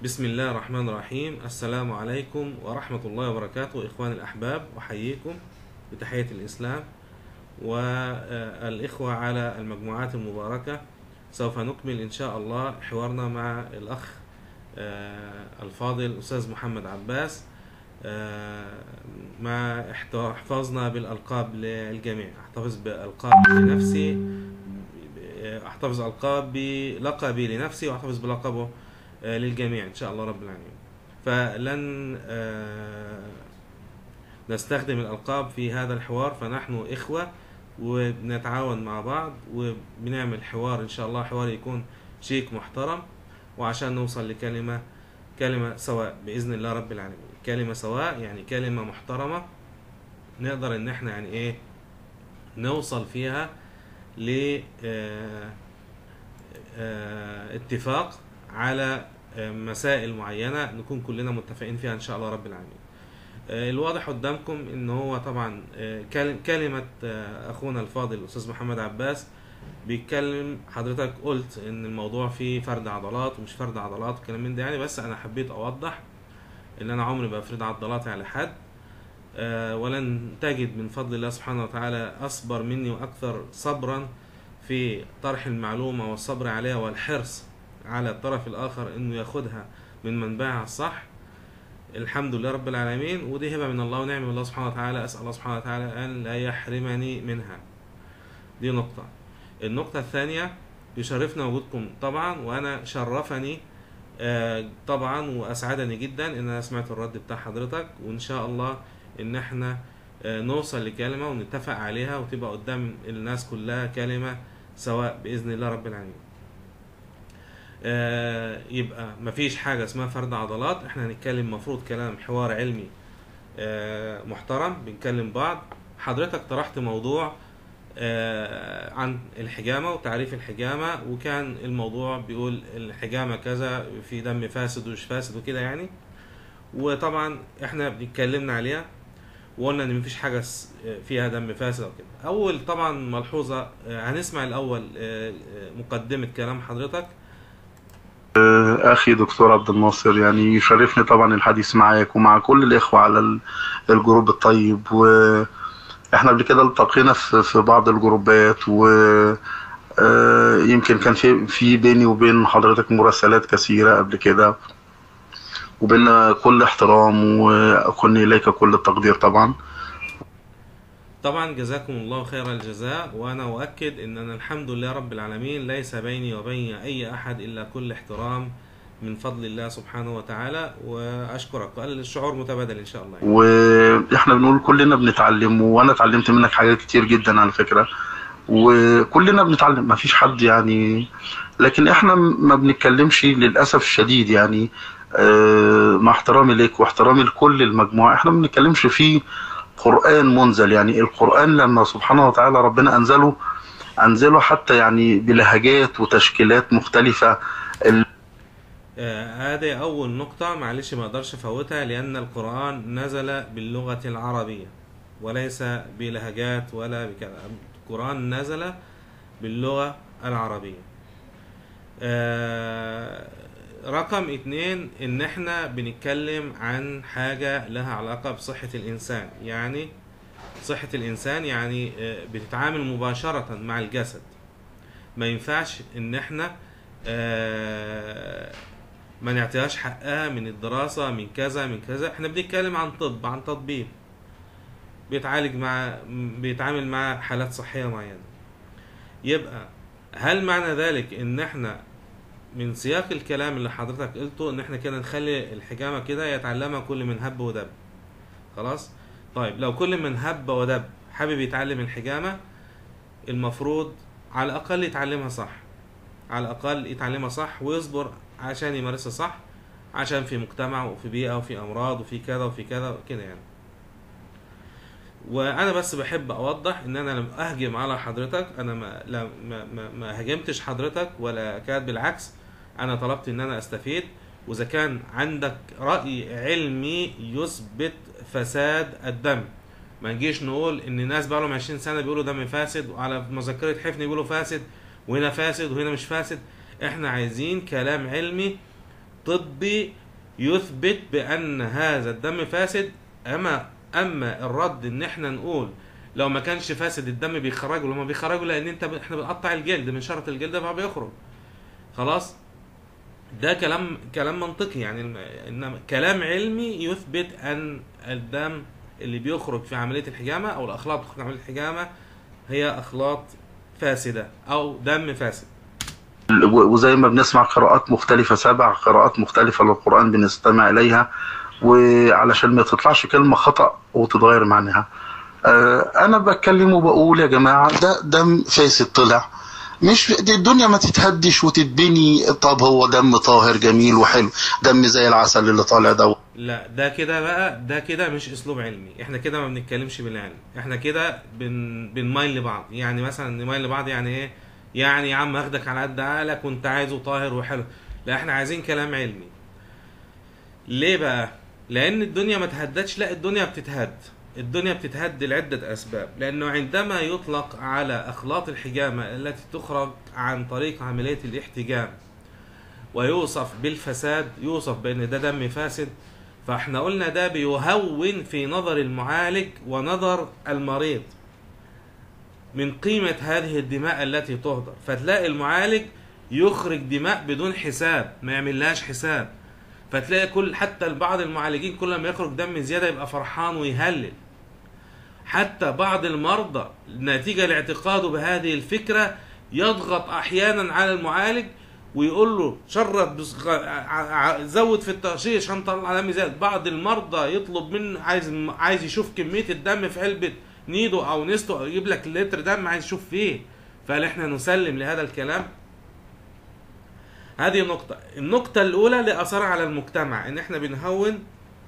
بسم الله الرحمن الرحيم السلام عليكم ورحمة الله وبركاته إخواني الأحباب أحييكم بتحية الإسلام والإخوة على المجموعات المباركة سوف نكمل إن شاء الله حوارنا مع الأخ آه، الفاضل أستاذ محمد عباس آه، مع احت- احتفاظنا بالألقاب للجميع أحتفظ بألقاب لنفسي أحتفظ ألقاب بلقبي لنفسي وأحتفظ بلقبه آه، للجميع إن شاء الله رب العالمين فلن آه، نستخدم الألقاب في هذا الحوار فنحن إخوة وبنتعاون مع بعض وبنعمل حوار إن شاء الله حوار يكون شيك محترم وعشان نوصل لكلمة كلمة سواء بإذن الله رب العالمين كلمة سواء يعني كلمة محترمة نقدر إن إحنا يعني إيه نوصل فيها ل آه، آه، اتفاق على آه، مسائل معينة نكون كلنا متفقين فيها إن شاء الله رب العالمين آه، الواضح قدامكم ان هو طبعا آه، كل- كلمة آه، اخونا الفاضل الاستاذ محمد عباس بيتكلم حضرتك قلت ان الموضوع فيه فرد عضلات ومش فرد عضلات وكلام من ده يعني بس انا حبيت اوضح ان انا عمري ما بفرد عضلاتي على حد آه، ولن تجد من فضل الله سبحانه وتعالى اصبر مني واكثر صبرا في طرح المعلومة والصبر عليها والحرص على الطرف الاخر انه ياخدها من منبعها الصح الحمد لله رب العالمين ودي هبة من الله ونعمة من الله سبحانه وتعالى أسأل الله سبحانه وتعالى أن لا يحرمني منها دي نقطة النقطة الثانية يشرفنا وجودكم طبعا وأنا شرفني آه، طبعا وأسعدني جدا إن أنا سمعت الرد بتاع حضرتك وإن شاء الله إن إحنا آه، نوصل لكلمة ونتفق عليها وتبقى قدام الناس كلها كلمة سواء بإذن الله رب العالمين آه، يبقى مفيش حاجة اسمها فرد عضلات احنا هنتكلم مفروض كلام حوار علمي آه، محترم بنكلم بعض حضرتك طرحت موضوع آه، عن الحجامة وتعريف الحجامة وكان الموضوع بيقول الحجامة كذا في دم فاسد ومش فاسد وكده يعني وطبعا احنا بنتكلمنا عليها وقلنا ان مفيش حاجة س- فيها دم فاسد او كده اول طبعا ملحوظة آه، هنسمع الاول آه، آه، مقدمة كلام حضرتك أخي دكتور عبد الناصر يعني يشرفني طبعا الحديث معاك ومع كل الإخوة على ال- الجروب الطيب وإحنا قبل كده التقينا في في بعض الجروبات و آه، يمكن كان في في بيني وبين حضرتك مراسلات كثيرة قبل كده وبيننا كل احترام وأكن إليك كل التقدير طبعا طبعا جزاكم الله خير الجزاء وانا اؤكد ان انا الحمد لله رب العالمين ليس بيني وبين اي احد الا كل احترام من فضل الله سبحانه وتعالى واشكرك الشعور متبادل ان شاء الله يعني. واحنا بنقول كلنا بنتعلم وانا اتعلمت منك حاجات كتير جدا على فكرة وكلنا بنتعلم ما فيش حد يعني لكن احنا ما بنتكلمش للاسف الشديد يعني آه، مع احترامي ليك واحترامي لكل المجموعة احنا ما بنتكلمش في قرآن منزل يعني القرآن لما سبحانه وتعالى ربنا انزله انزله حتى يعني بلهجات وتشكيلات مختلفة ال- آه هذه اول نقطة معلش ما اقدرش افوتها لان القرآن نزل باللغة العربية وليس بلهجات ولا بكذا القرآن نزل باللغة العربية آه رقم اتنين ان احنا بنتكلم عن حاجة لها علاقة بصحة الانسان يعني صحة الانسان يعني آه، بتتعامل مباشرة مع الجسد ما ينفعش ان احنا آه، ما نعطيهاش حقها من الدراسة من كذا من كذا احنا بنتكلم عن طب عن تطبيب بيتعالج مع بيتعامل مع حالات صحية معينة يبقى هل معنى ذلك ان احنا من سياق الكلام اللي حضرتك قلته ان احنا كده نخلي الحجامة كده يتعلمها كل من هب ودب خلاص طيب لو كل من هب ودب حابب يتعلم الحجامة المفروض على الأقل يتعلمها صح على الأقل يتعلمها صح ويصبر عشان يمارسها صح عشان في مجتمع وفي بيئة وفي أمراض وفي كذا وفي كذا كده يعني وانا بس بحب اوضح ان انا لم اهجم على حضرتك انا ما لا ما, ما, ما هاجمتش حضرتك ولا كاد بالعكس انا طلبت ان انا استفيد واذا كان عندك راي علمي يثبت فساد الدم ما نجيش نقول ان ناس بقى لهم 20 سنه بيقولوا دم فاسد وعلى مذكره حفني بيقولوا فاسد وهنا فاسد وهنا مش فاسد احنا عايزين كلام علمي طبي يثبت بان هذا الدم فاسد اما اما الرد ان احنا نقول لو ما كانش فاسد الدم بيخرجه لما بيخرجه لان انت احنا بنقطع الجلد من شرط الجلد فبيخرج خلاص ده كلام كلام منطقي يعني الم- انما كلام علمي يثبت ان الدم اللي بيخرج في عمليه الحجامه او الاخلاط بتخرج في عمليه الحجامه هي اخلاط فاسده او دم فاسد و- وزي ما بنسمع قراءات مختلفة سبع قراءات مختلفة للقرآن بنستمع إليها وعلشان ما تطلعش كلمة خطأ وتتغير معناها آه، أنا بتكلم وبقول يا جماعة ده دم فاسد طلع مش دي الدنيا ما تتهدش وتتبني طب هو دم طاهر جميل وحلو دم زي العسل اللي طالع ده لا ده كده بقى ده كده مش اسلوب علمي احنا كده ما بنتكلمش بالعلم احنا كده بن بنميل لبعض يعني مثلا نميل لبعض يعني ايه يعني يا عم اخدك على قد عقلك وانت عايزه طاهر وحلو لا احنا عايزين كلام علمي ليه بقى لان الدنيا ما تهدتش لا الدنيا بتتهد الدنيا بتتهد لعدة أسباب لأنه عندما يطلق على أخلاط الحجامة التي تخرج عن طريق عملية الاحتجام ويوصف بالفساد يوصف بأن ده دم فاسد فاحنا قلنا ده بيهون في نظر المعالج ونظر المريض من قيمة هذه الدماء التي تهدر فتلاقي المعالج يخرج دماء بدون حساب ما يعملهاش حساب فتلاقي كل حتى بعض المعالجين كل ما يخرج دم زيادة يبقى فرحان ويهلل حتى بعض المرضى نتيجة لاعتقاده بهذه الفكرة يضغط أحيانا على المعالج ويقول له شرط بس- ع- ع- زود في التقشير عشان طلع دم زيادة بعض المرضى يطلب من عايز عايز يشوف كمية الدم في علبة نيدو أو نستو أو يجيب لك لتر دم عايز يشوف فيه فهل احنا نسلم لهذا الكلام؟ هذه نقطة النقطة الأولى لأثرها على المجتمع إن إحنا بنهون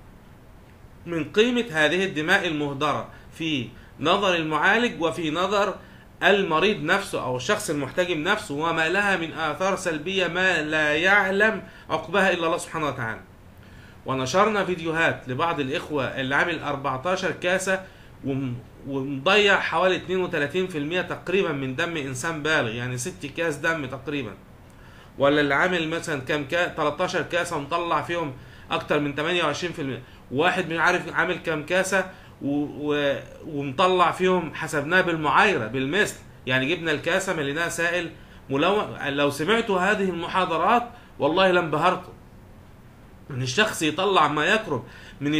من قيمة هذه الدماء المهدرة في نظر المعالج وفي نظر المريض نفسه أو الشخص المحتجم نفسه وما لها من آثار سلبية ما لا يعلم عقبها إلا الله سبحانه وتعالى ونشرنا فيديوهات لبعض الإخوة اللي عامل 14 كاسة وم- ومضيع حوالي 32% تقريبا من دم إنسان بالغ يعني 6 كاس دم تقريبا ولا اللي عامل مثلا كام كا 13 كاسه ومطلع فيهم اكتر من 28% واحد مش عارف عامل كام كاسه و... و... ومطلع فيهم حسبناه بالمعايره بالمثل يعني جبنا الكاسه مليناها سائل ملون لو سمعتوا هذه المحاضرات والله لانبهرتوا ان الشخص يطلع ما يقرب من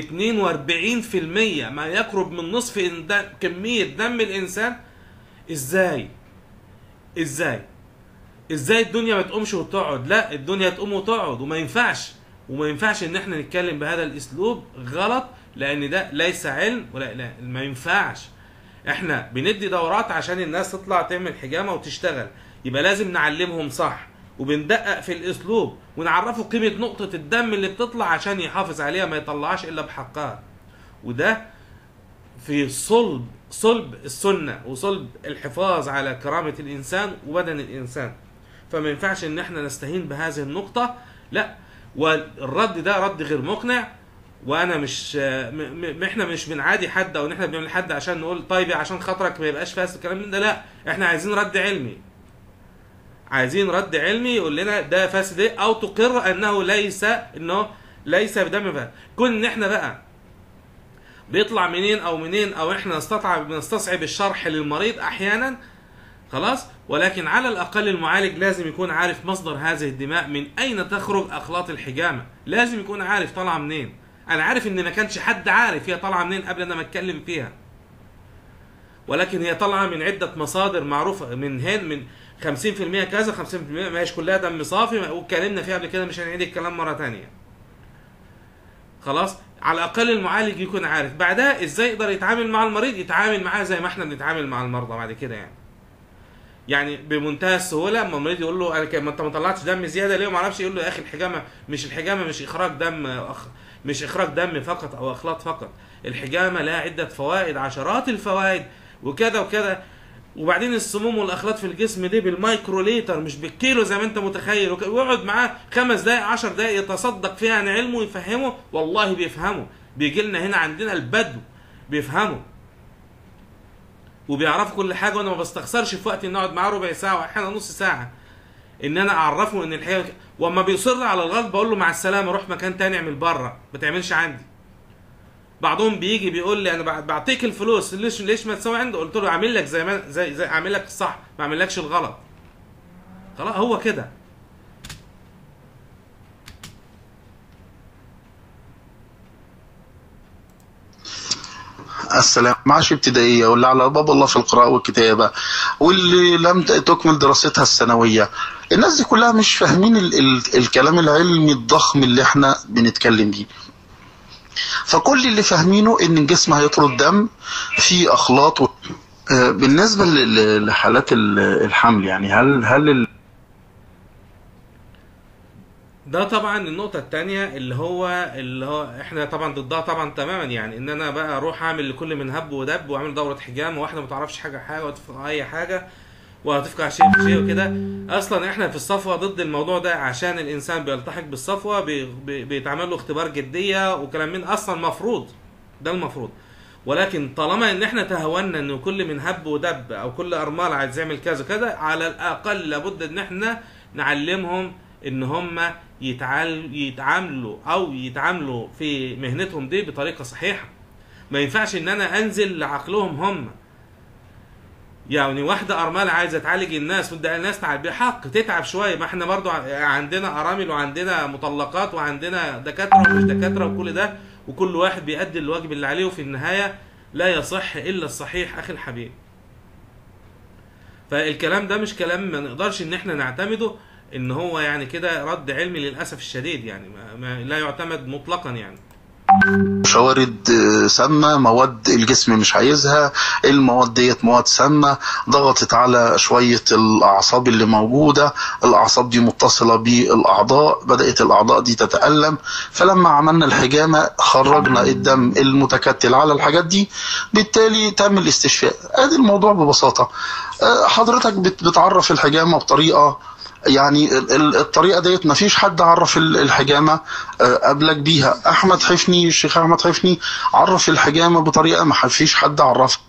42% ما يقرب من نصف إن- كميه دم الانسان ازاي ازاي ازاي الدنيا ما تقومش وتقعد لا الدنيا تقوم وتقعد وما ينفعش وما ينفعش ان احنا نتكلم بهذا الاسلوب غلط لان ده ليس علم ولا لا ما ينفعش احنا بندي دورات عشان الناس تطلع تعمل حجامه وتشتغل يبقى لازم نعلمهم صح وبندقق في الاسلوب ونعرفه قيمه نقطه الدم اللي بتطلع عشان يحافظ عليها ما يطلعهاش الا بحقها وده في صلب صلب السنه وصلب الحفاظ على كرامه الانسان وبدن الانسان فما ينفعش ان احنا نستهين بهذه النقطه لا والرد ده رد غير مقنع وانا مش م- م- احنا مش بنعادي حد او ان احنا بنعمل حد عشان نقول طيب عشان خاطرك ما يبقاش فاسد الكلام من ده لا احنا عايزين رد علمي عايزين رد علمي يقول لنا ده فاسد ايه او تقر انه ليس انه ليس بدم فاسد كون ان احنا بقى بيطلع منين او منين او احنا نستطعب نستصعب الشرح للمريض احيانا خلاص ولكن على الاقل المعالج لازم يكون عارف مصدر هذه الدماء من اين تخرج اخلاط الحجامه لازم يكون عارف طالعه منين انا عارف ان ما كانش حد عارف هي طالعه منين قبل انا ما اتكلم فيها ولكن هي طالعه من عده مصادر معروفه من هين من 50% كذا 50% ما هيش كلها دم صافي واتكلمنا فيها قبل كده مش هنعيد الكلام مره تانية خلاص على الاقل المعالج يكون عارف بعدها ازاي يقدر يتعامل مع المريض يتعامل معاه زي ما احنا بنتعامل مع المرضى بعد كده يعني يعني بمنتهى السهوله اما المريض يقول له انا ك- ما انت ما طلعتش دم زياده ليه ما اعرفش يقول له يا اخي الحجامه مش الحجامه مش اخراج دم أخ مش اخراج دم فقط او اخلاط فقط الحجامه لها عده فوائد عشرات الفوائد وكذا وكذا وبعدين السموم والاخلاط في الجسم دي بالمايكرو ليتر مش بالكيلو زي ما انت متخيل وك- ويقعد معاه خمس دقائق عشر دقائق يتصدق فيها عن علمه ويفهمه والله بيفهمه بيجي لنا هنا عندنا البدو بيفهموا وبيعرفوا كل حاجه وانا ما بستخسرش في وقت ان اقعد معاه ربع ساعه واحيانا نص ساعه ان انا اعرفه ان الحقيقه واما بيصر على الغلط بقول له مع السلامه روح مكان تاني اعمل بره ما تعملش عندي بعضهم بيجي بيقول لي انا بع- بعطيك الفلوس ليش ليش ما تسوي عنده قلت له اعمل لك زي ما زي زي اعمل لك الصح ما اعملكش الغلط خلاص هو كده السلام معاش ابتدائية واللي على باب الله في القراءة والكتابة واللي لم تكمل دراستها الثانوية الناس دي كلها مش فاهمين ال ال الكلام العلمي الضخم اللي احنا بنتكلم بيه فكل اللي فاهمينه ان الجسم هيطرد دم في اخلاط و... آه، بالنسبة ل- ل- لحالات ال- الحمل يعني هل هل ال- ده طبعا النقطة التانية اللي هو اللي هو احنا طبعا ضدها طبعا تماما يعني ان انا بقى اروح اعمل لكل من هب ودب واعمل دورة حجام وواحدة ما تعرفش حاجة حاجة وتفقع اي حاجة وهتفقع شيء في شيء وكده اصلا احنا في الصفوة ضد الموضوع ده عشان الانسان بيلتحق بالصفوة بي بي بيتعمل له اختبار جدية وكلام من اصلا مفروض ده المفروض ولكن طالما ان احنا تهاونا ان كل من هب ودب او كل ارمال عايز يعمل كذا كذا على الاقل لابد ان احنا نعلمهم ان هم يتعال يتعاملوا او يتعاملوا في مهنتهم دي بطريقه صحيحه ما ينفعش ان انا انزل لعقلهم هم يعني واحدة أرملة عايزة تعالج الناس وتدعي الناس تعب بحق تتعب شوية ما احنا برضو ع- عندنا أرامل وعندنا مطلقات وعندنا دكاترة ومش دكاترة وكل ده وكل واحد بيأدي الواجب اللي عليه وفي النهاية لا يصح إلا الصحيح أخي الحبيب فالكلام ده مش كلام ما نقدرش ان احنا نعتمده ان هو يعني كده رد علمي للاسف الشديد يعني ما ما لا يعتمد مطلقا يعني شوارد آه، سامة مواد الجسم مش عايزها المواد ديت مواد سامة ضغطت على شوية الأعصاب اللي موجودة الأعصاب دي متصلة بالأعضاء بدأت الأعضاء دي تتألم فلما عملنا الحجامة خرجنا الدم المتكتل على الحاجات دي بالتالي تم الاستشفاء ادي الموضوع ببساطة آه، حضرتك بت- بتعرف الحجامة بطريقة يعني ال- ال- الطريقه ديت ما فيش حد عرف ال- الحجامه آه، قبلك بيها احمد حفني الشيخ احمد حفني عرف الحجامه بطريقه ما فيش حد عرفها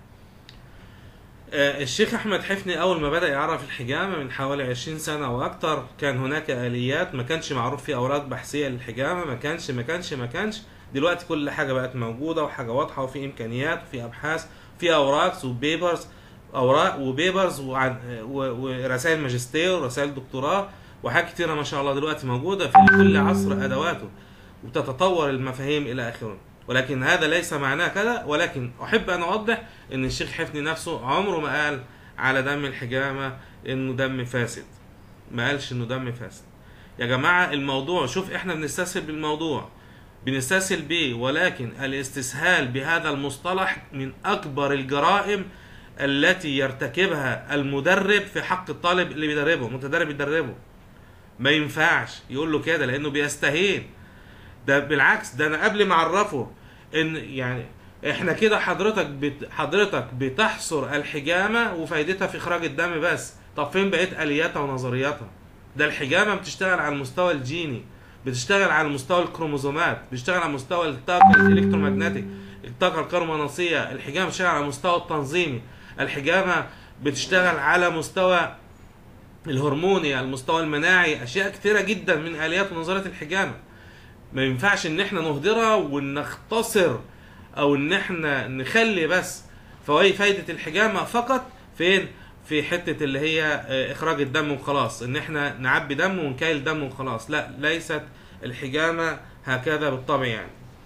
آه، الشيخ احمد حفني اول ما بدا يعرف الحجامه من حوالي 20 سنه واكتر كان هناك اليات ما كانش معروف في اوراق بحثيه للحجامه ما كانش ما كانش ما كانش دلوقتي كل حاجه بقت موجوده وحاجه واضحه وفي امكانيات وفي ابحاث في اوراق وبيبرز اوراق وبيبرز وعن- و- ورسائل ماجستير ورسائل دكتوراه وحاجات كتيره ما شاء الله دلوقتي موجوده في كل عصر ادواته وتتطور المفاهيم الى اخره ولكن هذا ليس معناه كذا ولكن احب ان اوضح ان الشيخ حفني نفسه عمره ما قال على دم الحجامه انه دم فاسد ما قالش انه دم فاسد يا جماعه الموضوع شوف احنا بنستسهل بالموضوع بنستسهل بيه ولكن الاستسهال بهذا المصطلح من اكبر الجرائم التي يرتكبها المدرب في حق الطالب اللي بيدربه متدرب يدربه ما ينفعش يقول له كده لانه بيستهين ده بالعكس ده انا قبل ما اعرفه ان يعني احنا كده حضرتك بت حضرتك بتحصر الحجامه وفائدتها في اخراج الدم بس طب فين بقيه الياتها ونظرياتها ده الحجامه بتشتغل على المستوى الجيني بتشتغل على مستوى الكروموزومات بتشتغل على مستوى الطاقه الالكترومagnetic الطاقه الكهرومغناطيسيه الحجامه بتشتغل على المستوى التنظيمي الحجامه بتشتغل على مستوى الهرموني على المستوى المناعي اشياء كثيره جدا من اليات ونظريات الحجامه ما ينفعش ان احنا نهدرها ونختصر او ان احنا نخلي بس فوائد فايده الحجامه فقط فين في حته اللي هي آه، اخراج الدم وخلاص ان احنا نعبي دم ونكيل دم وخلاص لا ليست الحجامه هكذا بالطبع يعني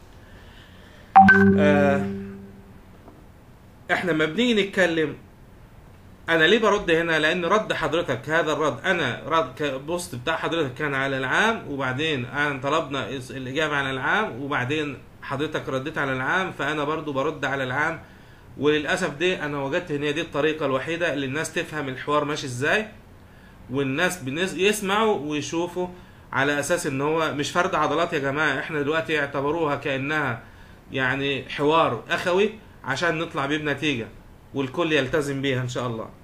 آه، احنا لما بنيجي نتكلم انا ليه برد هنا لان رد حضرتك هذا الرد انا رد بوست بتاع حضرتك كان على العام وبعدين انا طلبنا اس- الاجابه على العام وبعدين حضرتك رديت على العام فانا برضو برد على العام وللاسف دي انا وجدت ان هي دي الطريقه الوحيده اللي الناس تفهم الحوار ماشي ازاي والناس بالنس- يسمعوا ويشوفوا على اساس ان هو مش فرد عضلات يا جماعه احنا دلوقتي اعتبروها كانها يعني حوار اخوي عشان نطلع بيه بنتيجه والكل يلتزم بيها ان شاء الله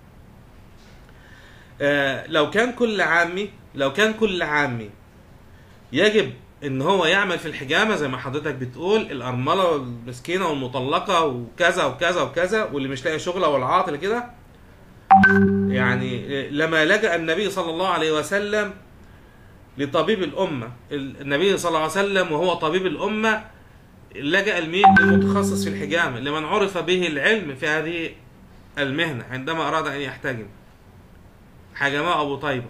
آه، لو كان كل عامي لو كان كل عامي يجب ان هو يعمل في الحجامه زي ما حضرتك بتقول الارمله والمسكينه والمطلقه وكذا وكذا وكذا واللي مش لاقي شغله والعاطل كده يعني آه، لما لجأ النبي صلى الله عليه وسلم لطبيب الأمة النبي صلى الله عليه وسلم وهو طبيب الأمة لجأ المين للمتخصص في الحجامة لمن عرف به العلم في هذه المهنة عندما أراد أن يحتجم حجمه أبو طيبة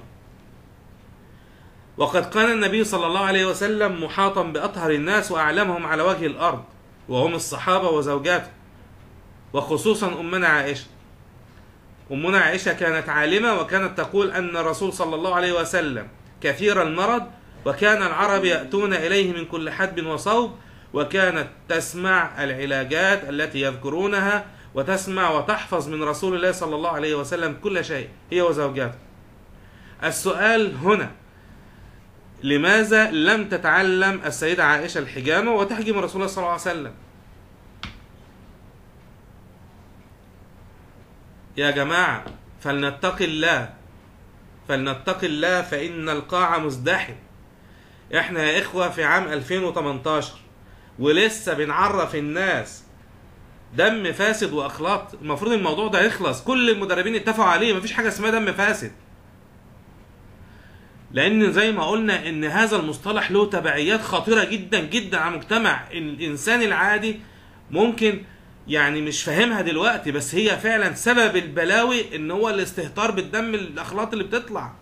وقد كان النبي صلى الله عليه وسلم محاطا بأطهر الناس وأعلمهم على وجه الأرض وهم الصحابة وزوجاته وخصوصا أمنا عائشة أمنا عائشة كانت عالمة وكانت تقول أن الرسول صلى الله عليه وسلم كثير المرض وكان العرب يأتون إليه من كل حدب وصوب وكانت تسمع العلاجات التي يذكرونها وتسمع وتحفظ من رسول الله صلى الله عليه وسلم كل شيء هي وزوجاته السؤال هنا لماذا لم تتعلم السيدة عائشة الحجامة وتحجم رسول الله صلى الله عليه وسلم يا جماعة فلنتق الله فلنتق الله فإن القاع مزدحم احنا يا إخوة في عام 2018 ولسه بنعرف الناس دم فاسد واخلاط المفروض الموضوع ده يخلص كل المدربين اتفقوا عليه مفيش حاجه اسمها دم فاسد لان زي ما قلنا ان هذا المصطلح له تبعيات خطيره جدا جدا على المجتمع الانسان العادي ممكن يعني مش فاهمها دلوقتي بس هي فعلا سبب البلاوي ان هو الاستهتار بالدم الاخلاط اللي بتطلع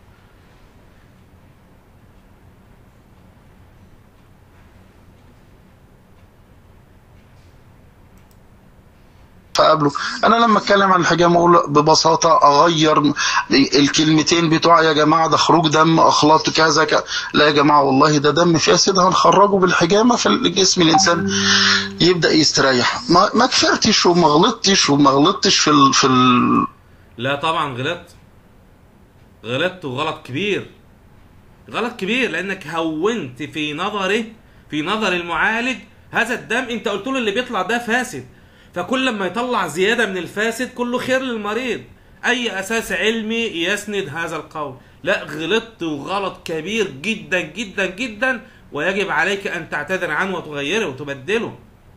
فقابله انا لما اتكلم عن الحجامه اقول ببساطه اغير الكلمتين بتوع يا جماعه ده خروج دم اخلاط كذا كذا لا يا جماعه والله ده دم فاسد هنخرجه بالحجامه في جسم الانسان يبدا يستريح ما ما كفرتش وما غلطتش وما غلطتش في ال في ال لا طبعا غلطت غلطت وغلط كبير غلط كبير لانك هونت في نظره في نظر المعالج هذا الدم انت قلت له اللي بيطلع ده فاسد فكل لما يطلع زياده من الفاسد كله خير للمريض اي اساس علمي يسند هذا القول لا غلطت وغلط كبير جدا جدا جدا ويجب عليك ان تعتذر عنه وتغيره وتبدله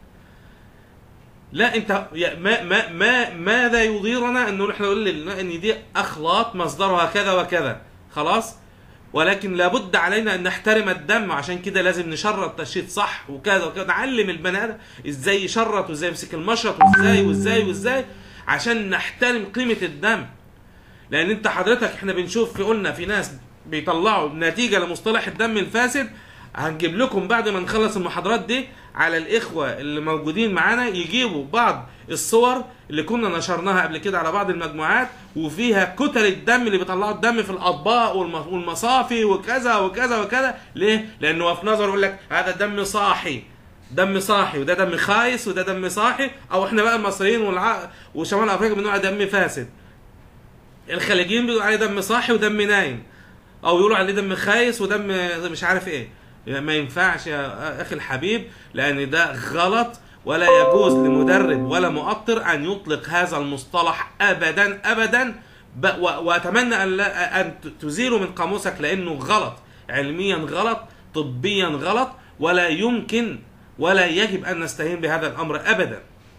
لا انت ما ما ما ماذا يضيرنا انه احنا نقول ان دي اخلاط مصدرها كذا وكذا خلاص ولكن لابد علينا ان نحترم الدم عشان كده لازم نشرط تشريط صح وكذا وكذا نعلم البني ادم ازاي يشرط وازاي يمسك المشرط وازاي وازاي وازاي عشان نحترم قيمه الدم لان انت حضرتك احنا بنشوف في قلنا في ناس بيطلعوا نتيجه لمصطلح الدم الفاسد هنجيب لكم بعد ما نخلص المحاضرات دي على الاخوه اللي موجودين معانا يجيبوا بعض الصور اللي كنا نشرناها قبل كده على بعض المجموعات وفيها كتل الدم اللي بيطلعوا الدم في الاطباق والمصافي وكذا وكذا وكذا ليه؟ لانه في نظره يقول لك هذا دم صاحي دم صاحي وده دم خايس وده دم صاحي او احنا بقى المصريين والع... وشمال افريقيا بنقول دم فاسد الخليجيين بيقولوا عليه دم صاحي ودم نايم او يقولوا عليه دم خايس ودم مش عارف ايه ما ينفعش يا اخي الحبيب لان ده غلط ولا يجوز لمدرب ولا مؤطر ان يطلق هذا المصطلح ابدا ابدا واتمنى ان لا ان تزيله من قاموسك لانه غلط علميا غلط طبيا غلط ولا يمكن ولا يجب ان نستهين بهذا الامر ابدا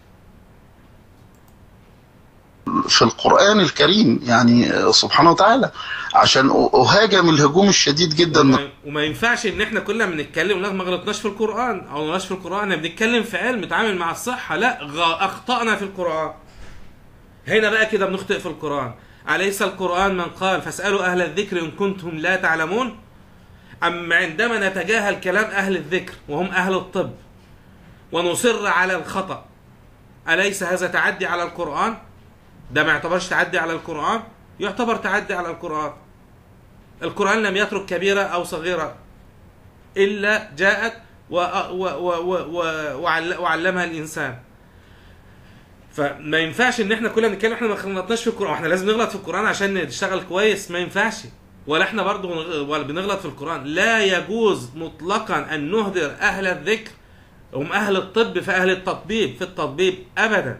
في القرآن الكريم يعني سبحانه وتعالى عشان أهاجم الهجوم الشديد جدا وما, وما ينفعش ان احنا كلنا بنتكلم لا ما غلطناش في القرآن او غلطناش في القرآن احنا بنتكلم في علم نتعامل مع الصحة لا اخطأنا في القرآن هنا بقى كده بنخطئ في القرآن أليس القرآن من قال فاسألوا أهل الذكر إن كنتم لا تعلمون أم عندما نتجاهل كلام أهل الذكر وهم أهل الطب ونصر على الخطأ أليس هذا تعدي على القرآن؟ ده ما يعتبرش تعدي على القرآن يعتبر تعدي على القرآن القرآن لم يترك كبيرة أو صغيرة إلا جاءت و و و و وعلمها الإنسان فما ينفعش ان احنا كلنا نتكلم احنا ما غلطناش في القران احنا لازم نغلط في القران عشان نشتغل كويس ما ينفعش ولا احنا برضه ولا بنغلط في القران لا يجوز مطلقا ان نهدر اهل الذكر هم اهل الطب في اهل التطبيب في التطبيب ابدا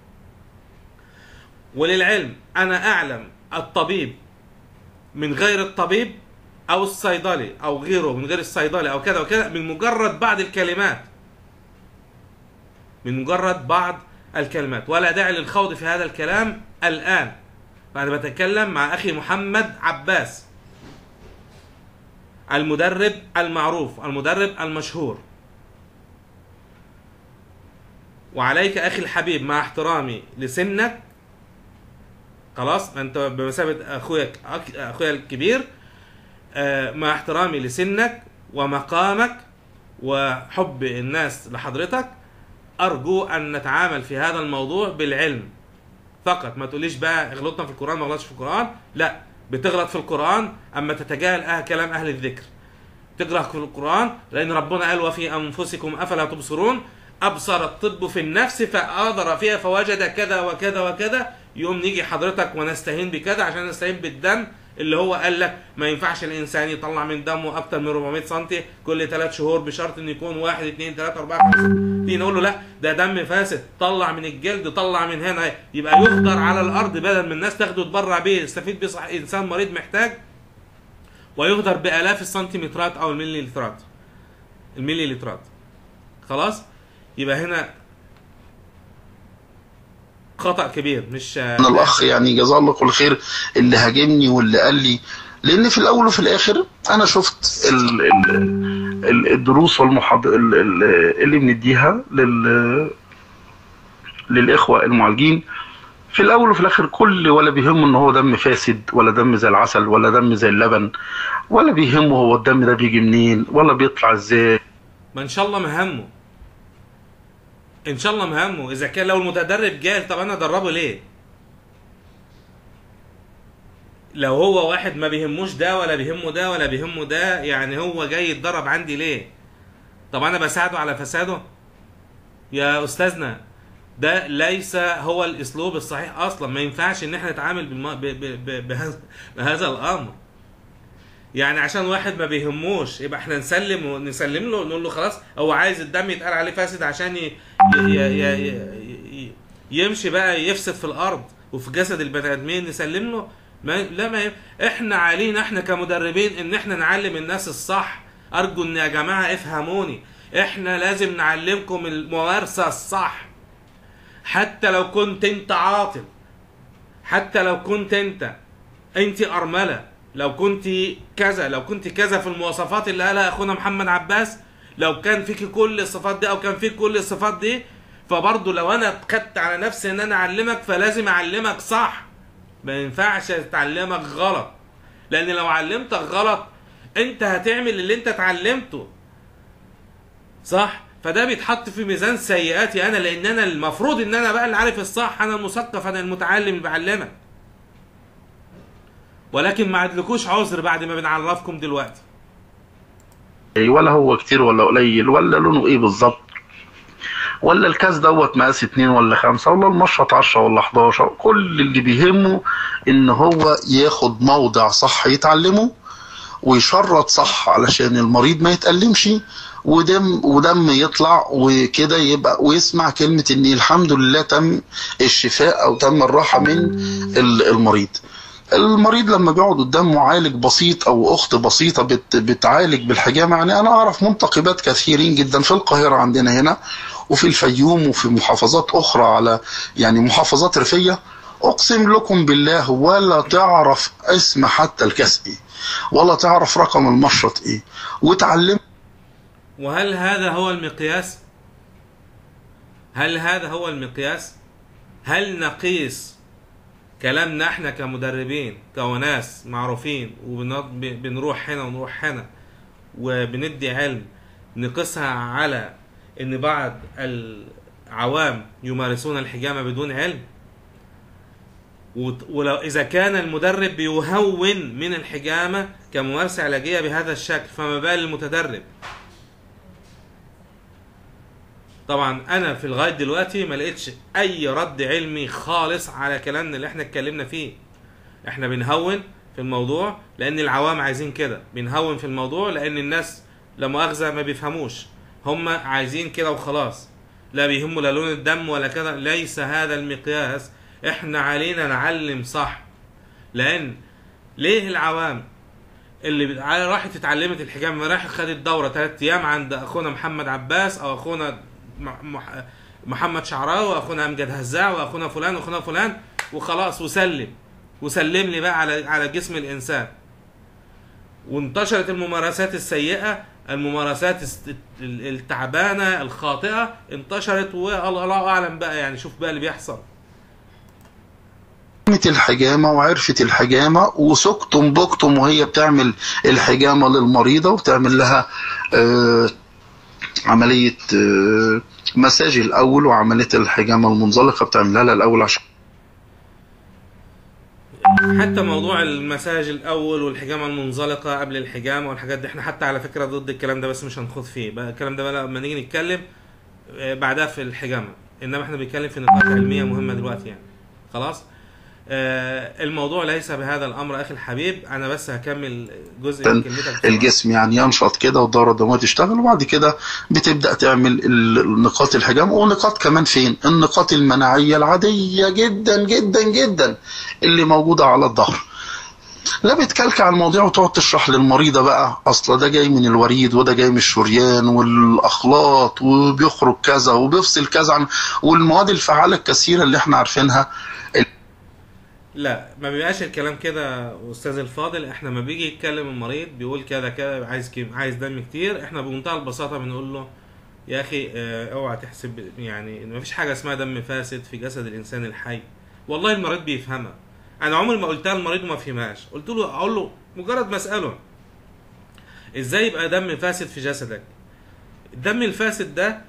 وللعلم انا اعلم الطبيب من غير الطبيب او الصيدلي او غيره من غير الصيدلي او كذا وكذا من مجرد بعض الكلمات من مجرد بعض الكلمات ولا داعي للخوض في هذا الكلام الان فانا بتكلم مع اخي محمد عباس المدرب المعروف المدرب المشهور وعليك اخي الحبيب مع احترامي لسنك خلاص انت بمثابه اخويا اخويا الكبير آه، مع احترامي لسنك ومقامك وحب الناس لحضرتك ارجو ان نتعامل في هذا الموضوع بالعلم فقط ما تقوليش بقى غلطنا في القران ما غلطش في القران لا بتغلط في القران اما تتجاهل أه كلام اهل الذكر تغلط في القران لان ربنا قال وفي انفسكم افلا تبصرون ابصر الطب في النفس فاضر فيها فوجد كذا وكذا وكذا يقوم نيجي حضرتك ونستهين بكذا عشان نستهين بالدم اللي هو قال لك ما ينفعش الانسان يطلع من دمه اكتر من 400 سم كل 3 شهور بشرط ان يكون 1 2 3 4 5 تيجي نقول له لا ده دم فاسد طلع من الجلد طلع من هنا يبقى يخضر على الارض بدل من الناس تاخده تبرع بيه يستفيد بيه صح انسان مريض محتاج ويهدر بالاف السنتيمترات او الملي لترات الملي لترات خلاص يبقى هنا خطا كبير مش انا الاخ يعني جزاه الله كل خير اللي هاجمني واللي قال لي لان في الاول وفي الاخر انا شفت ال ال ال الدروس والمحاضر اللي بنديها لل للاخوه المعالجين في الاول وفي الاخر كل ولا بيهمه ان هو دم فاسد ولا دم زي العسل ولا دم زي اللبن ولا بيهمه هو الدم ده بيجي منين ولا بيطلع ازاي ما ان شاء الله مهمه ان شاء الله مهمه اذا كان لو المتدرب جاهل طب انا ادربه ليه لو هو واحد ما بيهموش ده ولا بيهمه ده ولا بيهمه ده يعني هو جاي يتدرب عندي ليه طب انا بساعده على فساده يا استاذنا ده ليس هو الاسلوب الصحيح اصلا ما ينفعش ان احنا نتعامل بالم... ب... ب... ب... بهذا... بهذا الامر يعني عشان واحد ما بيهموش يبقى احنا نسلم ونسلم له نقول له خلاص هو عايز الدم يتقال عليه فاسد عشان ي... ي... ي... ي... يمشي بقى يفسد في الارض وفي جسد البني ادمين نسلم له ما لا ما ي... احنا علينا احنا كمدربين ان احنا نعلم الناس الصح ارجو ان يا جماعه افهموني احنا لازم نعلمكم الممارسه الصح حتى لو كنت انت عاطل حتى لو كنت انت انت ارمله لو كنت كذا لو كنت كذا في المواصفات اللي قالها اخونا محمد عباس لو كان فيك كل الصفات دي او كان فيك كل الصفات دي فبرضه لو انا خدت على نفسي ان انا اعلمك فلازم اعلمك صح ما ينفعش اتعلمك غلط لان لو علمتك غلط انت هتعمل اللي انت اتعلمته صح فده بيتحط في ميزان سيئاتي انا لان انا المفروض ان انا بقى اللي عارف الصح انا المثقف انا المتعلم اللي بعلمك ولكن ما عدلكوش عذر بعد ما بنعرفكم دلوقتي ولا هو كتير ولا قليل ولا لونه ايه بالظبط ولا الكاس دوت مقاس اتنين ولا خمسة ولا المشرط عشرة ولا 11 كل اللي بيهمه ان هو ياخد موضع صح يتعلمه ويشرط صح علشان المريض ما يتألمش ودم ودم يطلع وكده يبقى ويسمع كلمة ان الحمد لله تم الشفاء او تم الراحة من المريض المريض لما بيقعد قدام معالج بسيط او اخت بسيطه بت بتعالج بالحجامه يعني انا اعرف منتقبات كثيرين جدا في القاهره عندنا هنا وفي الفيوم وفي محافظات اخرى على يعني محافظات ريفيه اقسم لكم بالله ولا تعرف اسم حتى الكاس ايه ولا تعرف رقم المشرط ايه وتعلم وهل هذا هو المقياس هل هذا هو المقياس هل نقيس كلامنا احنا كمدربين كوناس معروفين وبنروح هنا ونروح هنا وبندي علم نقيسها على ان بعض العوام يمارسون الحجامه بدون علم ولو اذا كان المدرب بيهون من الحجامه كممارسه علاجيه بهذا الشكل فما بال المتدرب طبعا انا في لغايه دلوقتي ما لقيتش اي رد علمي خالص على كلامنا اللي احنا اتكلمنا فيه احنا بنهون في الموضوع لان العوام عايزين كده بنهون في الموضوع لان الناس لا مؤاخذه ما بيفهموش هم عايزين كده وخلاص لا بيهموا لا لون الدم ولا كده ليس هذا المقياس احنا علينا نعلم صح لان ليه العوام اللي راحت اتعلمت الحجامه راحت خدت دوره ثلاث ايام عند اخونا محمد عباس او اخونا محمد شعراوي واخونا امجد هزاع واخونا فلان واخونا فلان وخلاص وسلم وسلم لي بقى على على جسم الانسان وانتشرت الممارسات السيئه الممارسات الس- ال- التعبانه الخاطئه انتشرت والله اعلم بقى يعني شوف بقى اللي بيحصل فهمت الحجامة وعرفت الحجامة وسكتم بكتم وهي بتعمل الحجامة للمريضة وبتعمل لها آه، عملية آه، مساج الأول وعملية الحجامة المنزلقة بتعملها لها الأول عشان حتى موضوع المساج الاول والحجامه المنزلقه قبل الحجامه والحاجات دي احنا حتى على فكره ضد الكلام ده بس مش هنخوض فيه بقى الكلام ده بقى لما نيجي نتكلم آه، بعدها في الحجامه انما احنا بنتكلم في نقاط علميه مهمه دلوقتي يعني خلاص آه، الموضوع ليس بهذا الامر اخي الحبيب انا بس هكمل جزء من كلمتك بسرعة. الجسم يعني ينشط كده والدورة الدموية تشتغل وبعد كده بتبدأ تعمل ال- نقاط الحجام ونقاط كمان فين النقاط المناعية العادية جدا جدا جدا اللي موجودة على الظهر لا بتكلك على المواضيع وتقعد تشرح للمريضة بقى اصل ده جاي من الوريد وده جاي من الشريان والاخلاط وبيخرج كذا وبيفصل كذا عن والمواد الفعالة الكثيرة اللي احنا عارفينها لا ما بيبقاش الكلام كده استاذ الفاضل احنا ما بيجي يتكلم المريض بيقول كذا كذا عايز كيم عايز دم كتير احنا بمنتهى البساطه بنقول له يا اخي اه، اوعى تحسب يعني ان مفيش حاجه اسمها دم فاسد في جسد الانسان الحي والله المريض بيفهمها انا عمري ما قلتها للمريض وما فهمهاش قلت له اقول له مجرد ما اساله ازاي يبقى دم فاسد في جسدك الدم الفاسد ده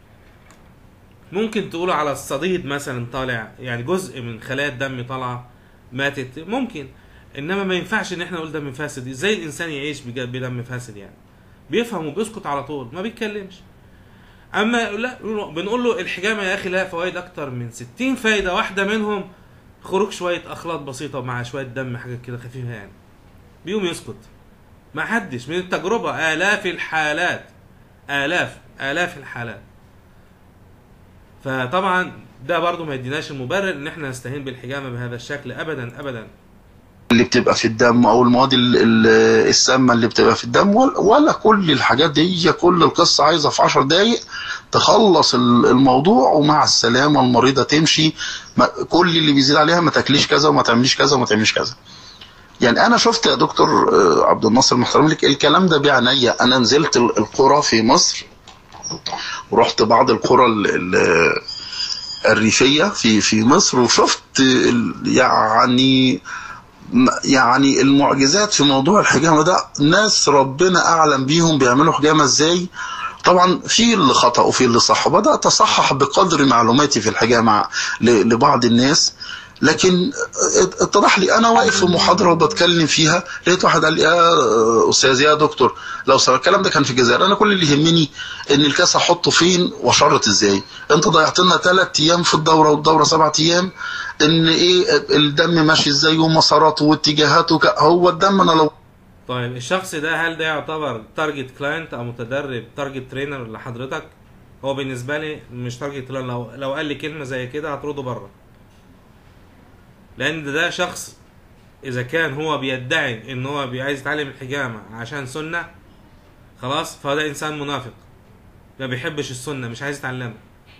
ممكن تقوله على الصديد مثلا طالع يعني جزء من خلايا الدم طالعه ماتت ممكن انما ما ينفعش ان احنا نقول دم فاسد ازاي الانسان يعيش بج- بدم فاسد يعني بيفهم وبيسكت على طول ما بيتكلمش اما لا بنقول له الحجامه يا اخي لها فوائد اكتر من 60 فايده واحده منهم خروج شويه اخلاط بسيطه مع شويه دم حاجه كده خفيفه يعني بيقوم يسكت ما حدش من التجربه الاف الحالات الاف الاف الحالات فطبعا ده برضو ما يديناش المبرر ان احنا نستهين بالحجامه بهذا الشكل ابدا ابدا اللي بتبقى في الدم او المواد ال- ال- السامه اللي بتبقى في الدم ولا- ولا كل الحاجات دي هي كل القصه عايزه في 10 دقائق تخلص ال- الموضوع ومع السلامه المريضه تمشي ما كل اللي بيزيد عليها ما تاكليش كذا وما تعمليش كذا وما تعمليش كذا يعني انا شفت يا دكتور آه، عبد الناصر محترم لك الكلام ده بعناية انا نزلت ال- القرى في مصر ورحت بعض القرى ال- ال- الريفيه في في مصر وشفت ال- يعني يعني المعجزات في موضوع الحجامه ده ناس ربنا اعلم بيهم بيعملوا حجامه ازاي طبعا في اللي خطا وفي اللي صح بدات اصحح بقدر معلوماتي في الحجامه ل- لبعض الناس لكن ات- اتضح لي انا واقف في محاضره وبتكلم فيها لقيت واحد قال لي يا استاذ يا دكتور لو سمحت الكلام ده كان في الجزائر انا كل اللي يهمني ان الكاس احطه فين واشرط ازاي انت ضيعت لنا ثلاث ايام في الدوره والدوره سبعة ايام ان ايه الدم ماشي ازاي ومساراته واتجاهاته وك- هو الدم انا لو طيب الشخص ده هل ده يعتبر تارجت كلاينت او متدرب تارجت ترينر لحضرتك هو بالنسبه لي مش تارجت ترينر لو لو قال لي كلمه زي كده هطرده بره لان ده شخص اذا كان هو بيدعي ان هو بي- عايز يتعلم الحجامه عشان سنه خلاص فده انسان منافق ما بيحبش السنه مش عايز يتعلمها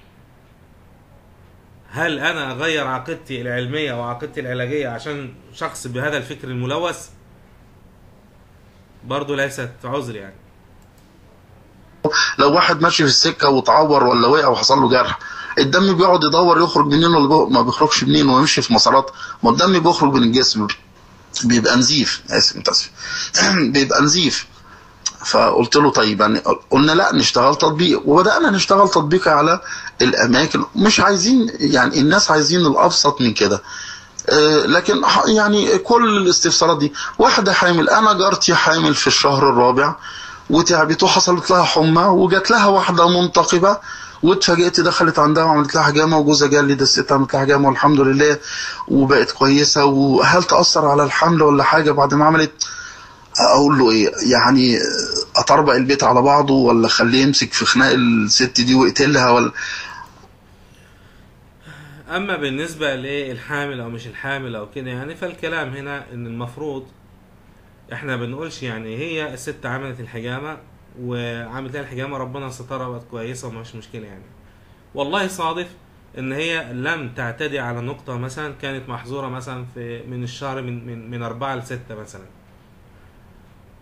هل انا اغير عقيدتي العلميه وعقيدتي العلاجيه عشان شخص بهذا الفكر الملوث برضه ليست عذر يعني لو واحد ماشي في السكه واتعور ولا وقع وحصل له جرح الدم بيقعد يدور يخرج منين ولا بيخ- ما بيخرجش منين ويمشي في مسارات ما الدم بيخرج من الجسم بيبقى نزيف اسف متاسف بيبقى نزيف فقلت له طيب يعني قلنا لا نشتغل تطبيق وبدانا نشتغل تطبيق على الاماكن مش عايزين يعني الناس عايزين الابسط من كده آه، لكن ح- يعني كل الاستفسارات دي واحده حامل انا جارتي حامل في الشهر الرابع وتعبت وحصلت لها حمى وجات لها واحده منتقبه واتفاجئت دخلت عندها وعملت لها حجامه وجوزها قال لي ده الست عملت لها حجامه والحمد لله وبقت كويسه وهل تاثر على الحمل ولا حاجه بعد ما عملت اقول له ايه يعني اطربق البيت على بعضه ولا اخليه يمسك في خناق الست دي ويقتلها ولا اما بالنسبه للحامل او مش الحامل او كده يعني فالكلام هنا ان المفروض احنا بنقولش يعني هي الست عملت الحجامه وعملت لها الحجامه ربنا سترها بقت كويسه ومش مشكله يعني والله صادف ان هي لم تعتدي على نقطه مثلا كانت محظوره مثلا في من الشهر من من من اربعه لسته مثلا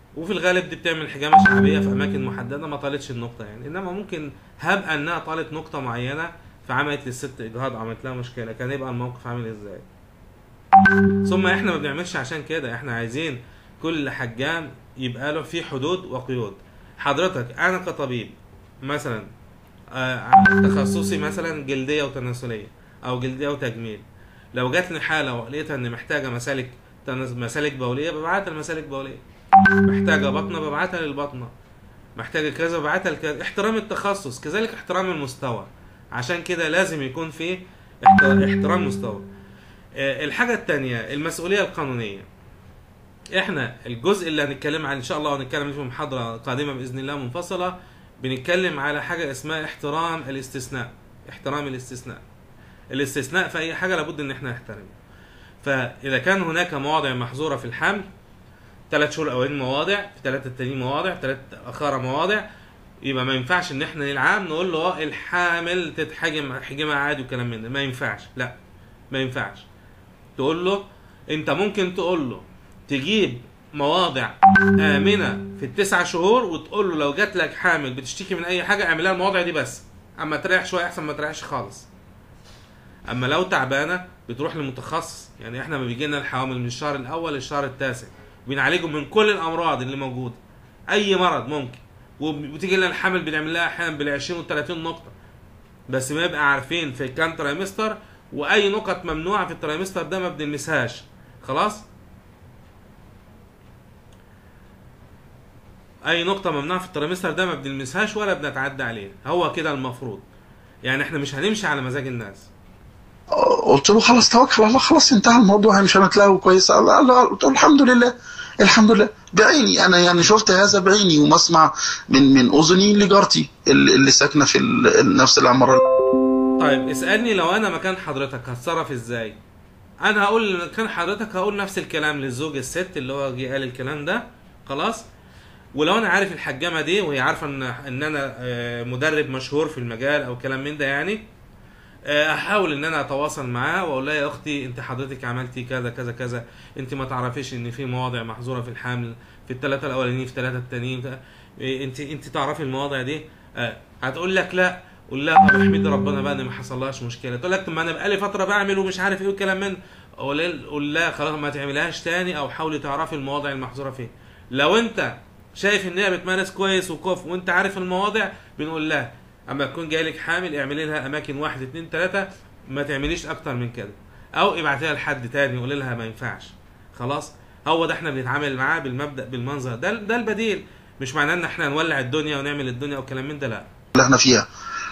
وفي الغالب دي بتعمل حجامه شعبيه في اماكن محدده ما طالتش النقطه يعني انما ممكن هب انها طالت نقطه معينه فعملت للست اجهاض عملت لها مشكله كان يبقى الموقف عامل ازاي ثم احنا ما بنعملش عشان كده احنا عايزين كل حجام يبقى له في حدود وقيود حضرتك انا كطبيب مثلا آه، تخصصي مثلا جلديه وتناسليه او جلديه وتجميل لو جات لي حاله ولقيتها ان محتاجه مسالك تنس- مسالك بوليه ببعتها لمسالك بوليه محتاجه بطنه ببعتها للبطنه محتاجه كذا ببعتها لكذا احترام التخصص كذلك احترام المستوى عشان كده لازم يكون في احت- احترام مستوى آه، الحاجه الثانيه المسؤوليه القانونيه احنا الجزء اللي هنتكلم عن ان شاء الله هنتكلم في محاضره قادمه باذن الله منفصله بنتكلم على حاجه اسمها احترام الاستثناء احترام الاستثناء الاستثناء في اي حاجه لابد ان احنا نحترمه فاذا كان هناك مواضع محظوره في الحمل ثلاث شهور اولين مواضع في ثلاثه التانيين مواضع في ثلاث اخرى مواضع يبقى ما ينفعش ان احنا نلعب نقول له اه الحامل تتحجم حجمها عادي وكلام من ده ما ينفعش لا ما ينفعش تقول له انت ممكن تقول له تجيب مواضع امنه في التسع شهور وتقول له لو جات لك حامل بتشتكي من اي حاجه اعملها المواضع دي بس اما تريح شويه احسن ما تريحش خالص اما لو تعبانه بتروح لمتخصص يعني احنا ما بيجي لنا الحوامل من الشهر الاول للشهر التاسع بنعالجهم من كل الامراض اللي موجوده اي مرض ممكن وبتيجي لنا الحمل بنعمل لها احيانا بال 20 و 30 نقطه بس ما يبقى عارفين في كام ترايمستر واي نقط ممنوعه في الترايمستر ده ما بنلمسهاش خلاص اي نقطه ممنوعه في الترايمستر ده ما بنلمسهاش ولا بنتعدى عليها هو كده المفروض يعني احنا مش هنمشي على مزاج الناس قلت له خلاص توكل على الله خلاص انتهى الموضوع مش هنتلاقوا كويس قال قال- قال- قلت له الحمد لله الحمد لله بعيني انا يعني شفت هذا بعيني ومسمع من من اذني لجارتي اللي اللي ساكنه في ال- نفس العماره طيب اسالني لو انا مكان حضرتك هتصرف ازاي انا هقول مكان حضرتك هقول نفس الكلام للزوج الست اللي هو جه قال الكلام ده خلاص ولو انا عارف الحجامه دي وهي عارفه ان ان انا آه، مدرب مشهور في المجال او كلام من ده يعني آه، احاول ان انا اتواصل معاه واقول لها يا اختي انت حضرتك عملتي كذا كذا كذا انت ما تعرفيش ان في مواضع محظوره في الحمل في الثلاثه الاولانيين في الثلاثه التانيين إيه، انت انت تعرفي المواضع دي آه، هتقول لك لا قول لها طب احمد ربنا بقى ان ما حصلهاش مشكله تقول لك طب ما انا بقالي فتره بعمل ومش عارف ايه والكلام من قول قول لها خلاص ما تعملهاش تاني او حاولي تعرفي المواضع المحظوره فين لو انت شايف ان هي بتمارس كويس وكوف وانت عارف المواضع بنقول لها اما تكون جاي لك حامل اعملي لها اماكن واحد اتنين تلاته ما تعمليش اكتر من كده او ابعتيها لحد تاني قولي لها ما ينفعش خلاص هو ده احنا بنتعامل معاه بالمبدا بالمنظر ده ده البديل مش معناه ان احنا نولع الدنيا ونعمل الدنيا وكلام من ده لا اللي احنا فيها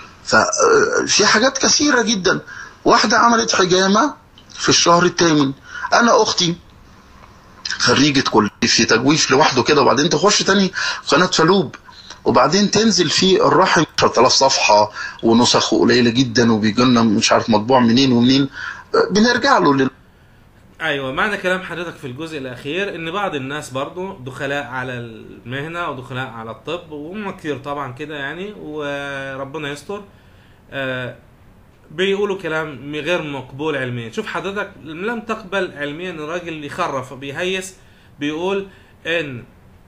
ففي حاجات كثيره جدا واحده عملت حجامه في الشهر الثامن انا اختي خريجة كلية في تجويف لوحده كده وبعدين تخش تاني قناة فلوب وبعدين تنزل في الرحم 10000 صفحة ونسخ قليلة جدا وبيجي لنا مش عارف مطبوع منين ومنين بنرجع له لل... ايوه معنى كلام حضرتك في الجزء الاخير ان بعض الناس برضو دخلاء على المهنه ودخلاء على الطب وهم كتير طبعا كده يعني وربنا يستر آه بيقولوا كلام غير مقبول علميا شوف حضرتك لم تقبل علميا ان الراجل يخرف بيهيس بيقول ان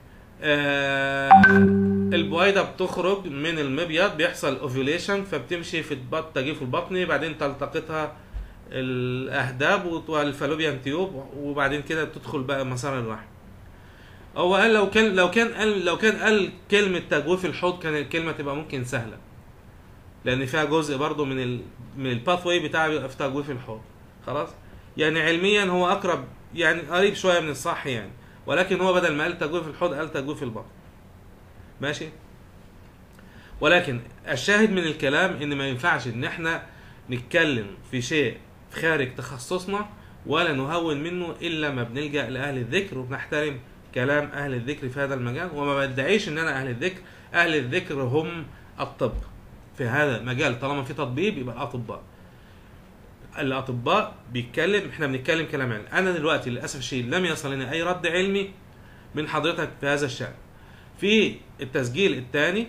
آه البويضه بتخرج من المبيض بيحصل اوفيوليشن فبتمشي في البط تجيف البطني بعدين تلتقطها الاهداب والفالوبيان تيوب وبعدين كده تدخل بقى مسار الرحم هو قال لو كان لو كان قال لو كان قال كلمه تجويف الحوض كان الكلمه تبقى ممكن سهله لان فيها جزء برضو من ال من الباث واي بتاع بيبقى في تجويف الحوض خلاص يعني علميا هو اقرب يعني قريب شويه من الصح يعني ولكن هو بدل ما قال تجويف الحوض قال تجويف البطن ماشي ولكن الشاهد من الكلام ان ما ينفعش ان احنا نتكلم في شيء خارج تخصصنا ولا نهون منه الا ما بنلجا لاهل الذكر وبنحترم كلام اهل الذكر في هذا المجال وما بدعيش ان انا اهل الذكر اهل الذكر هم الطب في هذا المجال طالما في تطبيب يبقى الاطباء الاطباء بيتكلم احنا بنتكلم كلام علمي انا دلوقتي للاسف الشديد لم يصلني اي رد علمي من حضرتك في هذا الشان في التسجيل الثاني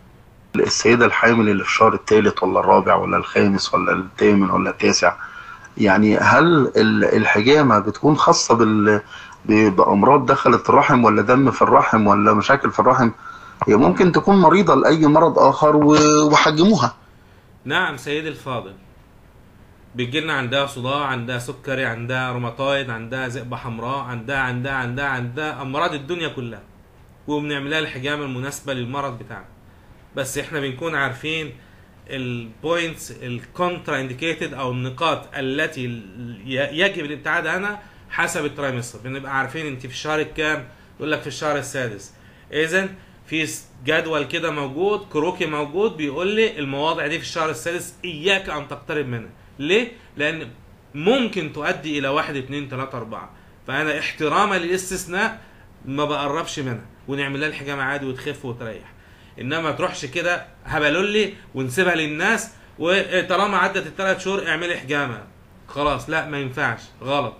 السيدة الحامل اللي في الشهر الثالث ولا الرابع ولا الخامس ولا الثامن ولا التاسع يعني هل ال- الحجامة بتكون خاصة بال ب- بأمراض دخلت الرحم ولا دم في الرحم ولا مشاكل في الرحم هي ممكن تكون مريضة لأي مرض آخر و- وحجموها نعم سيدي الفاضل بيجيلنا عندها صداع عندها سكري عندها روماتويد عندها ذئبة حمراء عندها عندها عندها عندها أمراض الدنيا كلها وبنعملها الحجامة المناسبة للمرض بتاعنا بس احنا بنكون عارفين البوينتس الكونترا انديكيتد او النقاط التي ي- يجب الابتعاد عنها حسب الترايمستر بنبقى عارفين انت في الشهر الكام يقول لك في الشهر السادس اذا في س- جدول كده موجود كروكي موجود بيقول لي المواضع دي في الشهر السادس اياك ان تقترب منها ليه لان ممكن تؤدي الى واحد اتنين تلاتة اربعة فانا احتراما للاستثناء ما بقربش منها ونعمل لها الحجامة عادي وتخف وتريح انما ما تروحش كده هبلولي ونسيبها للناس وطالما عدت الثلاث شهور اعملي حجامه خلاص لا ما ينفعش غلط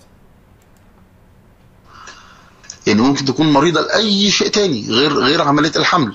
يعني ممكن تكون مريضة لأي شيء تاني غير غير عملية الحمل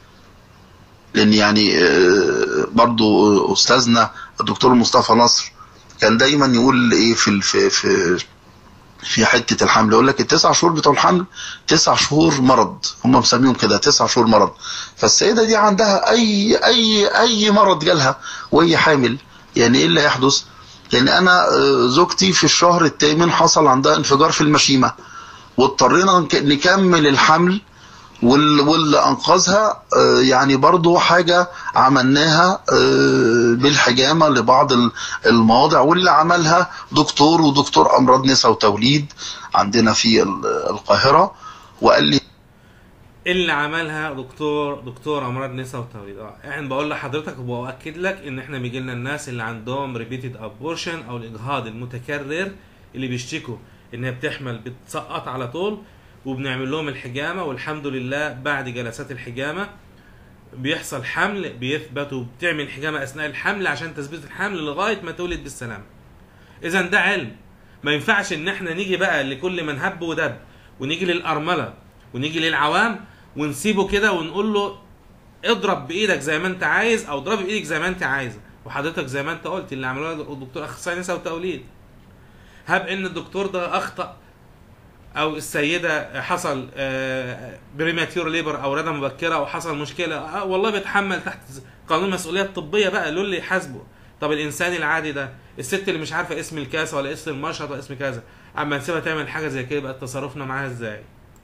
لأن يعني آه، برضو أستاذنا الدكتور مصطفى نصر كان دايما يقول إيه في ال- في في في حتة الحمل يقول لك التسع شهور بتوع الحمل تسع شهور مرض هم مسميهم كده تسع شهور مرض فالسيدة دي عندها أي أي أي مرض جالها وهي حامل يعني إيه اللي هيحدث؟ يعني أنا آه، زوجتي في الشهر الثامن حصل عندها انفجار في المشيمة واضطرينا نك- نكمل الحمل وال- واللي انقذها آه، يعني برضو حاجة عملناها آه، بالحجامة لبعض ال- المواضع واللي عملها دكتور ودكتور امراض نساء وتوليد عندنا في ال- القاهرة وقال لي اللي عملها دكتور دكتور امراض نساء وتوليد اه احنا بقول لحضرتك وباكد لك ان احنا بيجي لنا الناس اللي عندهم ريبيتد ابورشن او الاجهاض المتكرر اللي بيشتكوا ان هي بتحمل بتسقط على طول وبنعمل لهم الحجامه والحمد لله بعد جلسات الحجامه بيحصل حمل بيثبتوا بتعمل حجامه اثناء الحمل عشان تثبيت الحمل لغايه ما تولد بالسلامه اذا ده علم ما ينفعش ان احنا نيجي بقى لكل من هب ودب ونيجي للارمله ونيجي للعوام ونسيبه كده ونقول له اضرب بايدك زي ما انت عايز او اضرب بايدك زي ما انت عايزه وحضرتك زي ما انت قلت اللي عملوها الدكتور اخصائي نساء وتوليد هب ان الدكتور ده اخطا او السيده حصل بريماتيور ليبر او ولاده مبكره او حصل مشكله آه والله بيتحمل تحت قانون مسؤوليات طبيه بقى له اللي يحاسبه طب الانسان العادي ده الست اللي مش عارفه اسم الكاسه ولا اسم المشهد ولا اسم كذا اما نسيبها تعمل حاجه زي كده بقى تصرفنا معاها ازاي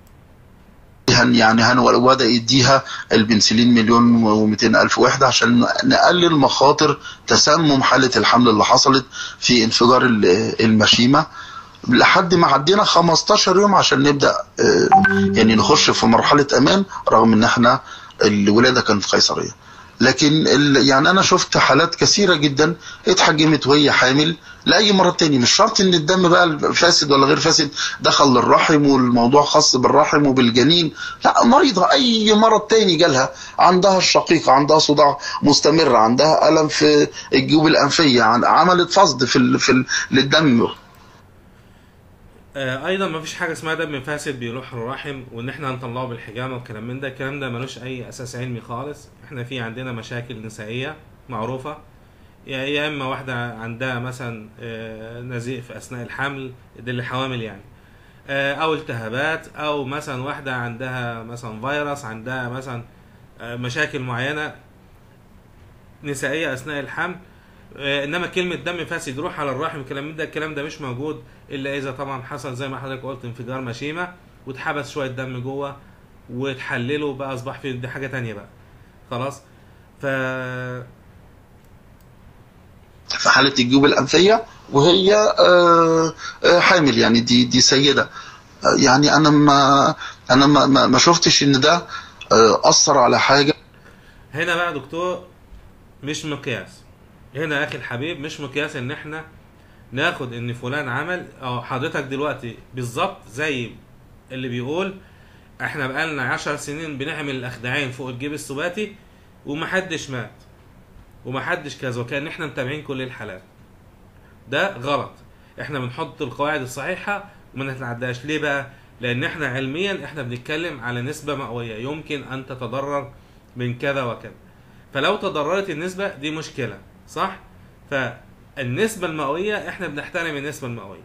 هن يعني هن وبدأ يديها البنسلين مليون و200 ألف وحدة عشان نقلل مخاطر تسمم حالة الحمل اللي حصلت في انفجار ال- المشيمة لحد ما عدينا 15 يوم عشان نبدأ آه، يعني نخش في مرحلة أمان رغم إن احنا الولادة كانت قيصرية لكن ال- يعني أنا شفت حالات كثيرة جدا اتحجمت وهي حامل لأي مرض تاني مش شرط إن الدم بقى فاسد ولا غير فاسد دخل للرحم والموضوع خاص بالرحم وبالجنين لا مريضة أي مرض تاني جالها عندها الشقيقة عندها صداع مستمر عندها ألم في الجيوب الأنفية عن- عملت فصد في ال في ال للدم آه، ايضا ما فيش حاجه اسمها دم فاسد بيروح الرحم وان احنا هنطلعه بالحجامه والكلام من ده الكلام ده ملوش اي اساس علمي خالص احنا في عندنا مشاكل نسائيه معروفه يا يا اما واحده عندها مثلا آه، نزيف في اثناء الحمل ده اللي حوامل يعني آه، او التهابات او مثلا واحده عندها مثلا فيروس عندها مثلا آه، مشاكل معينه نسائيه اثناء الحمل آه، انما كلمه دم فاسد يروح على الرحم الكلام من ده الكلام ده مش موجود الا اذا طبعا حصل زي ما حضرتك قلت انفجار مشيمه واتحبس شويه دم جوه وتحلله بقى اصبح في دي حاجه تانية بقى خلاص ف في حالة الجيوب الأنفية وهي آه، آه، حامل يعني دي دي سيدة آه، يعني أنا ما أنا ما ما ما شفتش إن ده آه، أثر على حاجة هنا بقى دكتور مش مقياس هنا يا اخي الحبيب مش مقياس ان احنا ناخد ان فلان عمل اه حضرتك دلوقتي بالظبط زي اللي بيقول احنا بقالنا عشر سنين بنعمل الاخدعين فوق الجيب السباتي ومحدش مات ومحدش كذا وكان احنا متابعين كل الحالات ده غلط احنا بنحط القواعد الصحيحة وما نتعداش ليه بقى لان احنا علميا احنا بنتكلم على نسبة مئوية يمكن ان تتضرر من كذا وكذا فلو تضررت النسبة دي مشكلة صح النسبة المئوية احنا بنحترم النسبة المئوية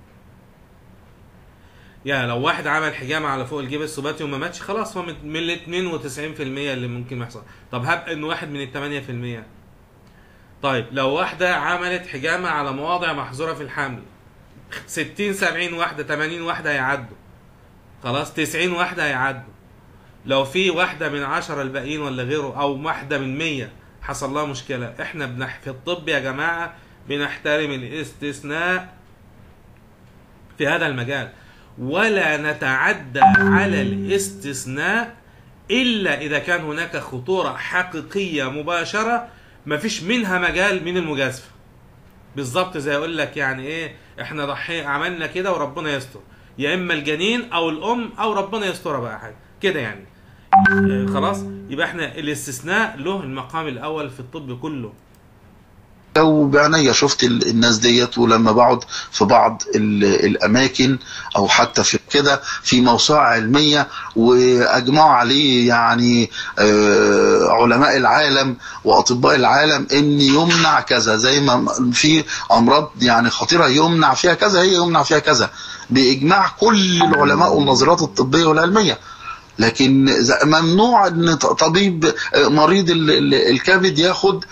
يعني لو واحد عمل حجامة على فوق الجيب السباتي وما ماتش خلاص هو من من ال 92% اللي ممكن يحصل طب هب انه واحد من ال 8% طيب لو واحدة عملت حجامة على مواضع محظورة في الحمل 60 70 واحدة 80 واحدة هيعدوا خلاص 90 واحدة هيعدوا لو في واحدة من عشرة الباقيين ولا غيره أو واحدة من مية حصل لها مشكلة احنا بنح في الطب يا جماعة بنحترم الاستثناء في هذا المجال ولا نتعدى على الاستثناء إلا إذا كان هناك خطورة حقيقية مباشرة مفيش منها مجال من المجازفة بالظبط زي اقول لك يعني ايه احنا ضحي عملنا كده وربنا يستر يا اما الجنين او الام او ربنا يسترها بقى حاجه كده يعني آه، خلاص يبقى احنا الاستثناء له المقام الاول في الطب كله وبعناية شفت ال- الناس ديت ولما بقعد في بعض ال- الأماكن أو حتى في كده في موسوعة علمية وأجمعوا عليه يعني آه، علماء العالم وأطباء العالم إن يمنع كذا زي ما في أمراض يعني خطيرة يمنع فيها كذا هي يمنع فيها كذا بإجماع كل العلماء والنظريات الطبية والعلمية لكن ز- ممنوع ان ط- طبيب آه، مريض ال- ال- الكبد ياخد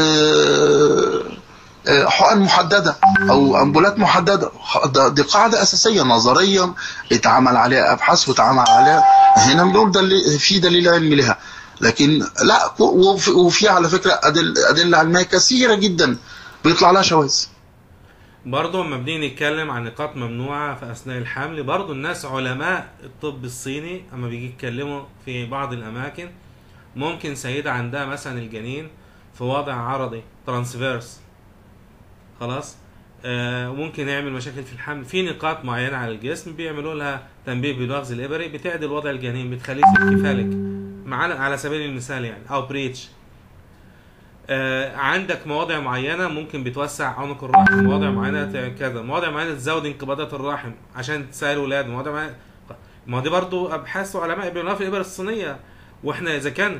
آه، آه، حقن محدده او امبولات محدده خ- ده- دي قاعده اساسيه نظريا اتعمل عليها ابحاث واتعمل عليها هنا بنقول دليل في دليل علمي لها لكن لا ك- وفي, وفي على فكره أدل ادله علميه كثيره جدا بيطلع لها شواذ برضه لما بنيجي نتكلم عن نقاط ممنوعة في أثناء الحمل برضه الناس علماء الطب الصيني أما بيجي يتكلموا في بعض الأماكن ممكن سيدة عندها مثلا الجنين في وضع عرضي ترانسفيرس خلاص آه وممكن يعمل مشاكل في الحمل في نقاط معينة على الجسم بيعملوا لها تنبيه بالوغز الإبري بتعدل وضع الجنين بتخليه سيركيفاليك معانا على سبيل المثال يعني أو بريتش آه، عندك مواضع معينة ممكن بتوسع عنق الرحم مواضع معينة ت- كذا مواضع معينة تزود انقباضات الرحم عشان تسهل الولاد مواضع معينة ما دي برضو أبحاث وعلماء بيعملوها في الإبر الصينية وإحنا إذا كان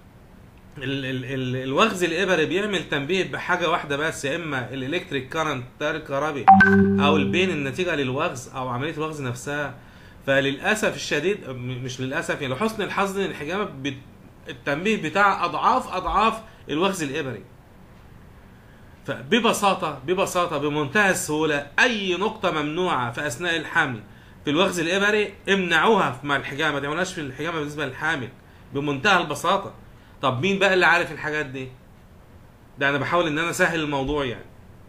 ال ال ال الوغز الإبري بيعمل تنبيه بحاجة واحدة بس يا إما الإلكتريك كارنت التيار الكهربي أو البين النتيجة للوغز أو عملية الوغز نفسها فللأسف الشديد م- مش للأسف يعني لحسن الحظ إن الحجامة بت- التنبيه بتاع أضعاف أضعاف الوغز الإبري فببساطة ببساطة بمنتهى السهولة أي نقطة ممنوعة في أثناء الحمل في الوغز الإبري امنعوها مع الحجامة ما تعملوهاش في الحجامة بالنسبة للحامل بمنتهى البساطة طب مين بقى اللي عارف الحاجات دي؟ ده أنا بحاول إن أنا أسهل الموضوع يعني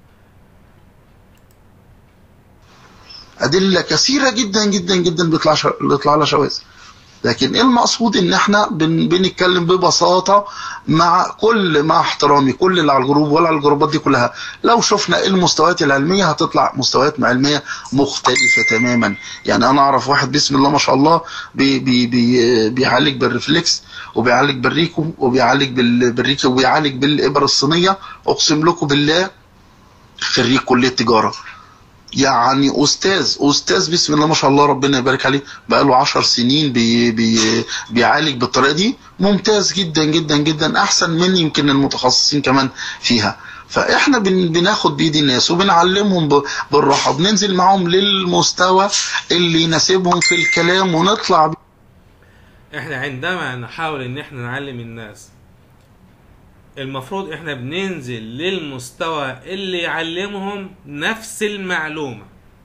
ادله كثيره جدا جدا جدا بيطلع شو... بيطلع لها شواذ لكن ايه المقصود ان احنا بن... بنتكلم ببساطه مع كل مع احترامي كل اللي على الجروب ولا على الجروبات دي كلها لو شفنا ايه المستويات العلميه هتطلع مستويات علميه مختلفه تماما يعني انا اعرف واحد بسم الله ما شاء الله بي... بي... بي... بيعالج بالرفلكس وبيعالج بالريكو وبيعالج بال... بالريكو وبيعالج بالابر الصينيه اقسم لكم بالله خريج كليه تجاره يعني استاذ استاذ بسم الله ما شاء الله ربنا يبارك عليه بقاله عشر سنين بي بي بيعالج بالطريقه دي ممتاز جدا جدا جدا احسن من يمكن المتخصصين كمان فيها فاحنا بن بناخد بايد الناس وبنعلمهم ب- بالراحه بننزل معاهم للمستوى اللي يناسبهم في الكلام ونطلع ب- احنا عندما نحاول ان احنا نعلم الناس المفروض احنا بننزل للمستوى اللي يعلمهم نفس المعلومة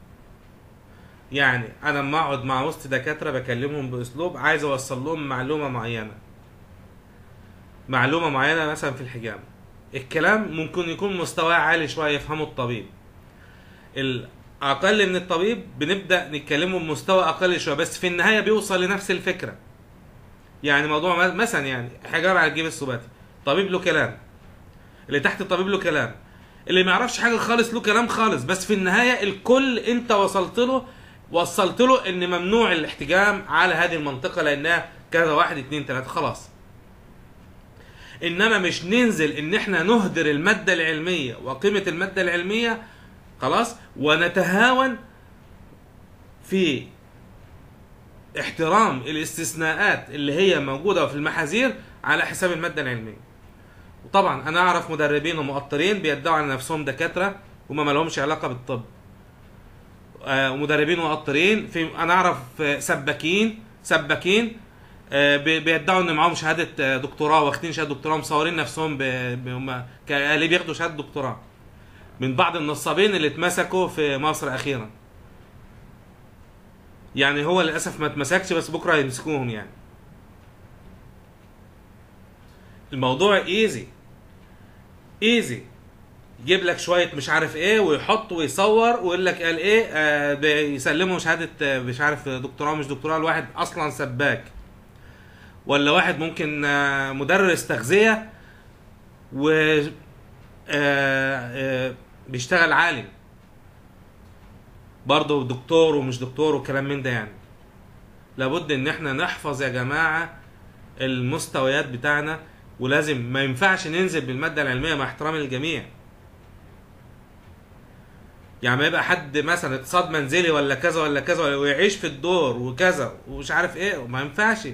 يعني انا لما اقعد مع وسط دكاترة بكلمهم باسلوب عايز اوصل لهم معلومة معينة معلومة معينة مثلا في الحجامة الكلام ممكن يكون مستواه عالي شوية يفهمه الطبيب الأقل من الطبيب بنبدأ نتكلمه بمستوى أقل شوية بس في النهاية بيوصل لنفس الفكرة يعني موضوع م- مثلا يعني حجامة على الجيب السباتي طبيب له كلام اللي تحت الطبيب له كلام اللي ما يعرفش حاجة خالص له كلام خالص بس في النهاية الكل انت وصلت له وصلت له ان ممنوع الاحتجام على هذه المنطقة لانها كذا واحد اتنين تلاتة خلاص انما مش ننزل ان احنا نهدر المادة العلمية وقيمة المادة العلمية خلاص ونتهاون في احترام الاستثناءات اللي هي موجودة في المحاذير على حساب المادة العلمية وطبعا انا اعرف مدربين ومؤطرين بيدعوا على نفسهم دكاتره وما مالهمش علاقه بالطب آه، ومدربين ومؤطرين في انا اعرف آه، سباكين سباكين آه، بي- بيدعوا ان معاهم شهاده آه، دكتوراه واخدين شهاده دكتوراه مصورين نفسهم ب... ب... هم ك- اللي بياخدوا شهاده دكتوراه من بعض النصابين اللي اتمسكوا في مصر اخيرا يعني هو للاسف ما اتمسكش بس بكره هيمسكوهم يعني الموضوع ايزي ايزي يجيب لك شويه مش عارف ايه ويحط ويصور ويقول لك قال ايه آه بيسلموا شهاده آه، مش عارف دكتوراه مش دكتوراه لواحد اصلا سباك ولا واحد ممكن آه، مدرس تغذيه و آه، آه، بيشتغل عالم برضه دكتور ومش دكتور وكلام من ده يعني لابد ان احنا نحفظ يا جماعه المستويات بتاعنا ولازم ما ينفعش ننزل بالماده العلميه مع احترام الجميع يعني ما يبقى حد مثلا اقتصاد منزلي ولا كذا ولا كذا ولا- ويعيش في الدور وكذا ومش عارف ايه ما ينفعش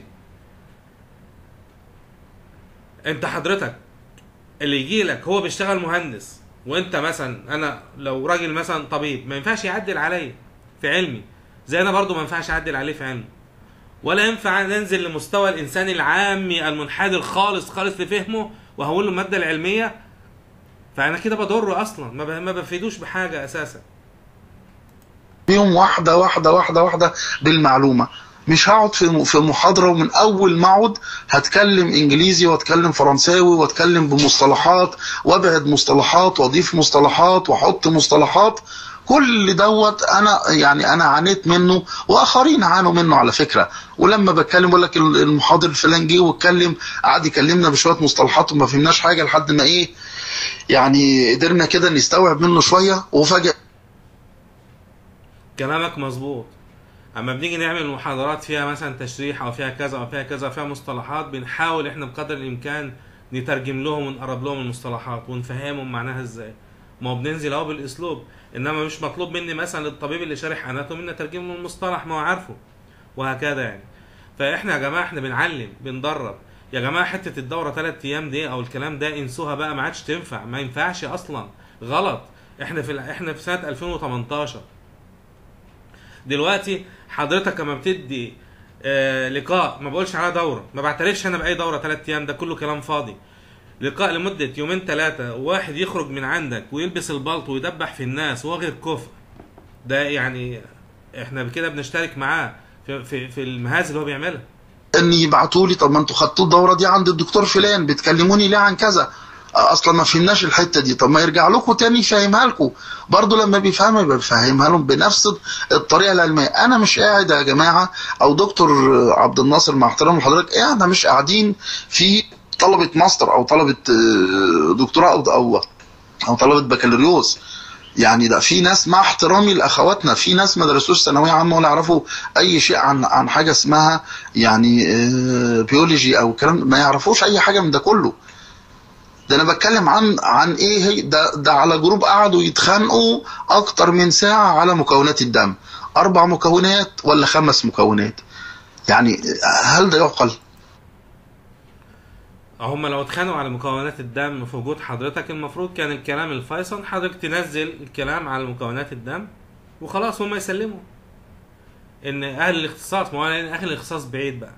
انت حضرتك اللي يجي لك هو بيشتغل مهندس وانت مثلا انا لو راجل مثلا طبيب ما ينفعش يعدل عليا في علمي زي انا برضو ما ينفعش اعدل عليه في علمه ولا ينفع ننزل لمستوى الانسان العامي المنحدر خالص خالص لفهمه وهقول له الماده العلميه فانا كده بضره اصلا ما ب- ما بفيدوش بحاجه اساسا يوم واحدة واحدة واحدة واحدة بالمعلومة مش هقعد في في محاضرة ومن أول ما أقعد هتكلم إنجليزي وأتكلم فرنساوي وأتكلم بمصطلحات وأبعد مصطلحات وأضيف مصطلحات وأحط مصطلحات كل دوت أنا يعني أنا عانيت منه وآخرين عانوا منه على فكرة ولما بتكلم بقول لك المحاضر الفلاني جه واتكلم قعد يكلمنا بشوية مصطلحات وما فهمناش حاجة لحد ما إيه يعني قدرنا كده نستوعب منه شوية وفجأة كلامك مظبوط اما بنيجي نعمل محاضرات فيها مثلا تشريح او فيها كذا او فيها كذا فيها مصطلحات بنحاول احنا بقدر الامكان نترجم لهم ونقرب لهم المصطلحات ونفهمهم معناها ازاي ما هو بننزل اهو بالاسلوب انما مش مطلوب مني مثلا الطبيب اللي شارح اناتومي ان اترجم له المصطلح ما هو عارفه وهكذا يعني فاحنا يا جماعه احنا بنعلم بندرب يا جماعه حته الدوره ثلاث ايام دي او الكلام ده انسوها بقى ما عادش تنفع ما ينفعش اصلا غلط احنا في احنا في سنه 2018 دلوقتي حضرتك لما بتدي آه لقاء ما بقولش على دوره ما بعترفش انا باي دوره ثلاث ايام ده كله كلام فاضي لقاء لمده يومين ثلاثه وواحد يخرج من عندك ويلبس البلط ويدبح في الناس وهو غير كفء ده يعني احنا كده بنشترك معاه في في, في المهازل اللي هو بيعملها ان يبعتوا لي طب ما انتوا خدتوا الدوره دي عند الدكتور فلان بتكلموني ليه عن كذا اصلا ما فهمناش الحته دي طب ما يرجع لكم تاني يفهمها لكم برضه لما بيفهم يبقى بيفهمها لهم بنفس الطريقه العلميه انا مش قاعد يا جماعه او دكتور عبد الناصر مع احترام لحضرتك احنا مش قاعدين في طلبه ماستر او طلبه آه، دكتوراه او او او طلبه بكالوريوس يعني ده في ناس مع احترامي لاخواتنا في ناس ما درسوش ثانويه عامه ولا يعرفوا اي شيء عن عن حاجه اسمها يعني آه، بيولوجي او كلام ما يعرفوش اي حاجه من ده كله ده انا بتكلم عن عن ايه هي ده ده على جروب قعدوا يتخانقوا اكتر من ساعه على مكونات الدم اربع مكونات ولا خمس مكونات يعني هل ده يعقل هم لو اتخانقوا على مكونات الدم في وجود حضرتك المفروض كان الكلام الفيصل حضرتك تنزل الكلام على مكونات الدم وخلاص هم يسلموا ان اهل الاختصاص ما هو لأن اهل الاختصاص بعيد بقى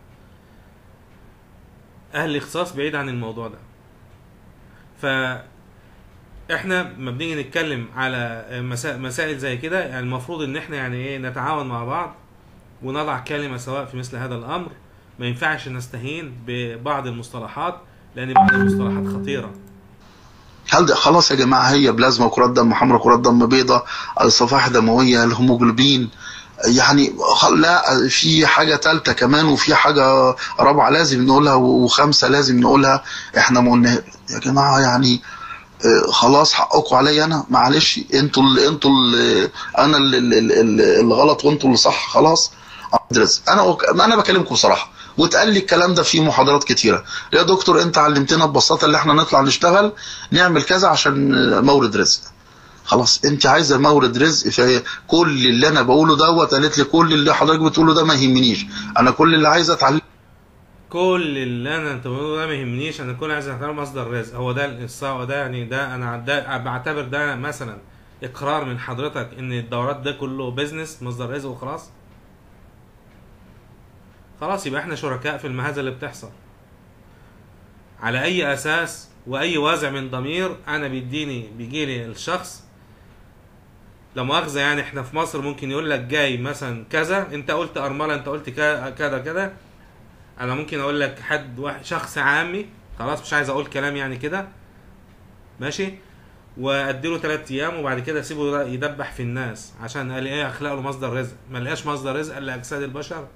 اهل الاختصاص بعيد عن الموضوع ده ف احنا لما بنيجي نتكلم على مسا- مسائل زي كده يعني المفروض ان احنا يعني ايه نتعاون مع بعض ونضع كلمه سواء في مثل هذا الامر ما ينفعش نستهين ببعض المصطلحات لان بعض المصطلحات خطيره هل ده خلاص يا جماعه هي بلازما كرات دم حمراء كرات دم بيضاء صفائح دمويه الهيموجلوبين يعني خ- لا في حاجة تالتة كمان وفي حاجة رابعة لازم نقولها وخمسة لازم نقولها احنا ما قلنا يا جماعة يعني آه، خلاص حقكم عليا انا معلش انتوا اللي انتوا اللي انا اللي, اللي, اللي الغلط وانتوا اللي صح خلاص ادرس انا انا بكلمكم بصراحه واتقال لي الكلام ده في محاضرات كتيره يا دكتور انت علمتنا ببساطه اللي احنا نطلع نشتغل نعمل كذا عشان مورد رزق خلاص انت عايزه مورد رزق فكل اللي انا بقوله دوت قالت لي كل اللي حضرتك بتقوله ده ما يهمنيش انا كل اللي عايزه اتعلم كل اللي انا انت بتقوله ده ما يهمنيش انا كل عايز اعتبر مصدر رزق هو ده الصعب ده يعني ده انا ده بعتبر ده مثلا اقرار من حضرتك ان الدورات ده كله بيزنس مصدر رزق وخلاص خلاص يبقى احنا شركاء في المهازه اللي بتحصل على اي اساس واي وازع من ضمير انا بيديني بيجيلي الشخص لا مؤاخذه يعني احنا في مصر ممكن يقول لك جاي مثلا كذا انت قلت ارمله انت قلت كذا كذا كذا انا ممكن اقول لك حد واحد شخص عامي خلاص مش عايز اقول كلام يعني كده ماشي واديله ثلاث ايام وبعد كده اسيبه يدبح في الناس عشان قال ايه اخلق له مصدر رزق ما لقاش مصدر رزق الا اجساد البشر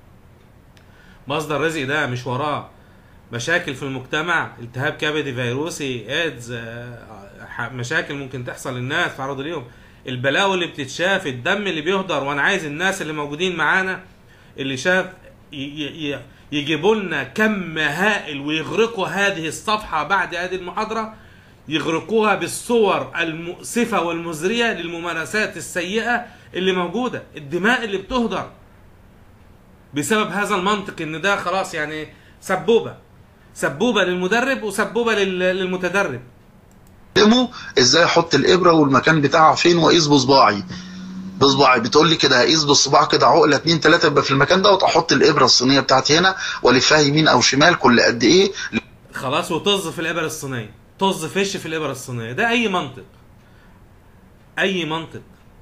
مصدر رزق ده مش وراه مشاكل في المجتمع التهاب كبدي فيروسي ايدز آه، ح- مشاكل ممكن تحصل للناس في عرض اليوم البلاوي اللي بتتشاف الدم اللي بيهدر وانا عايز الناس اللي موجودين معانا اللي شاف ي- ي- ي- يجيبوا لنا كم هائل ويغرقوا هذه الصفحه بعد هذه المحاضره يغرقوها بالصور المؤسفه والمزريه للممارسات السيئه اللي موجوده الدماء اللي بتهدر بسبب هذا المنطق ان ده خلاص يعني سبوبه سبوبه للمدرب وسبوبه لل- للمتدرب علمه ازاي احط الابره والمكان بتاعها فين واقيس بصباعي بصباعي بتقول لي كده هقيس بالصباع كده عقله اتنين تلاته يبقى في المكان دوت احط الابره الصينيه بتاعتي هنا والفها يمين او شمال كل قد ايه خلاص وطز في الابر الصينيه طز فش في الابر الصينيه ده اي منطق اي منطق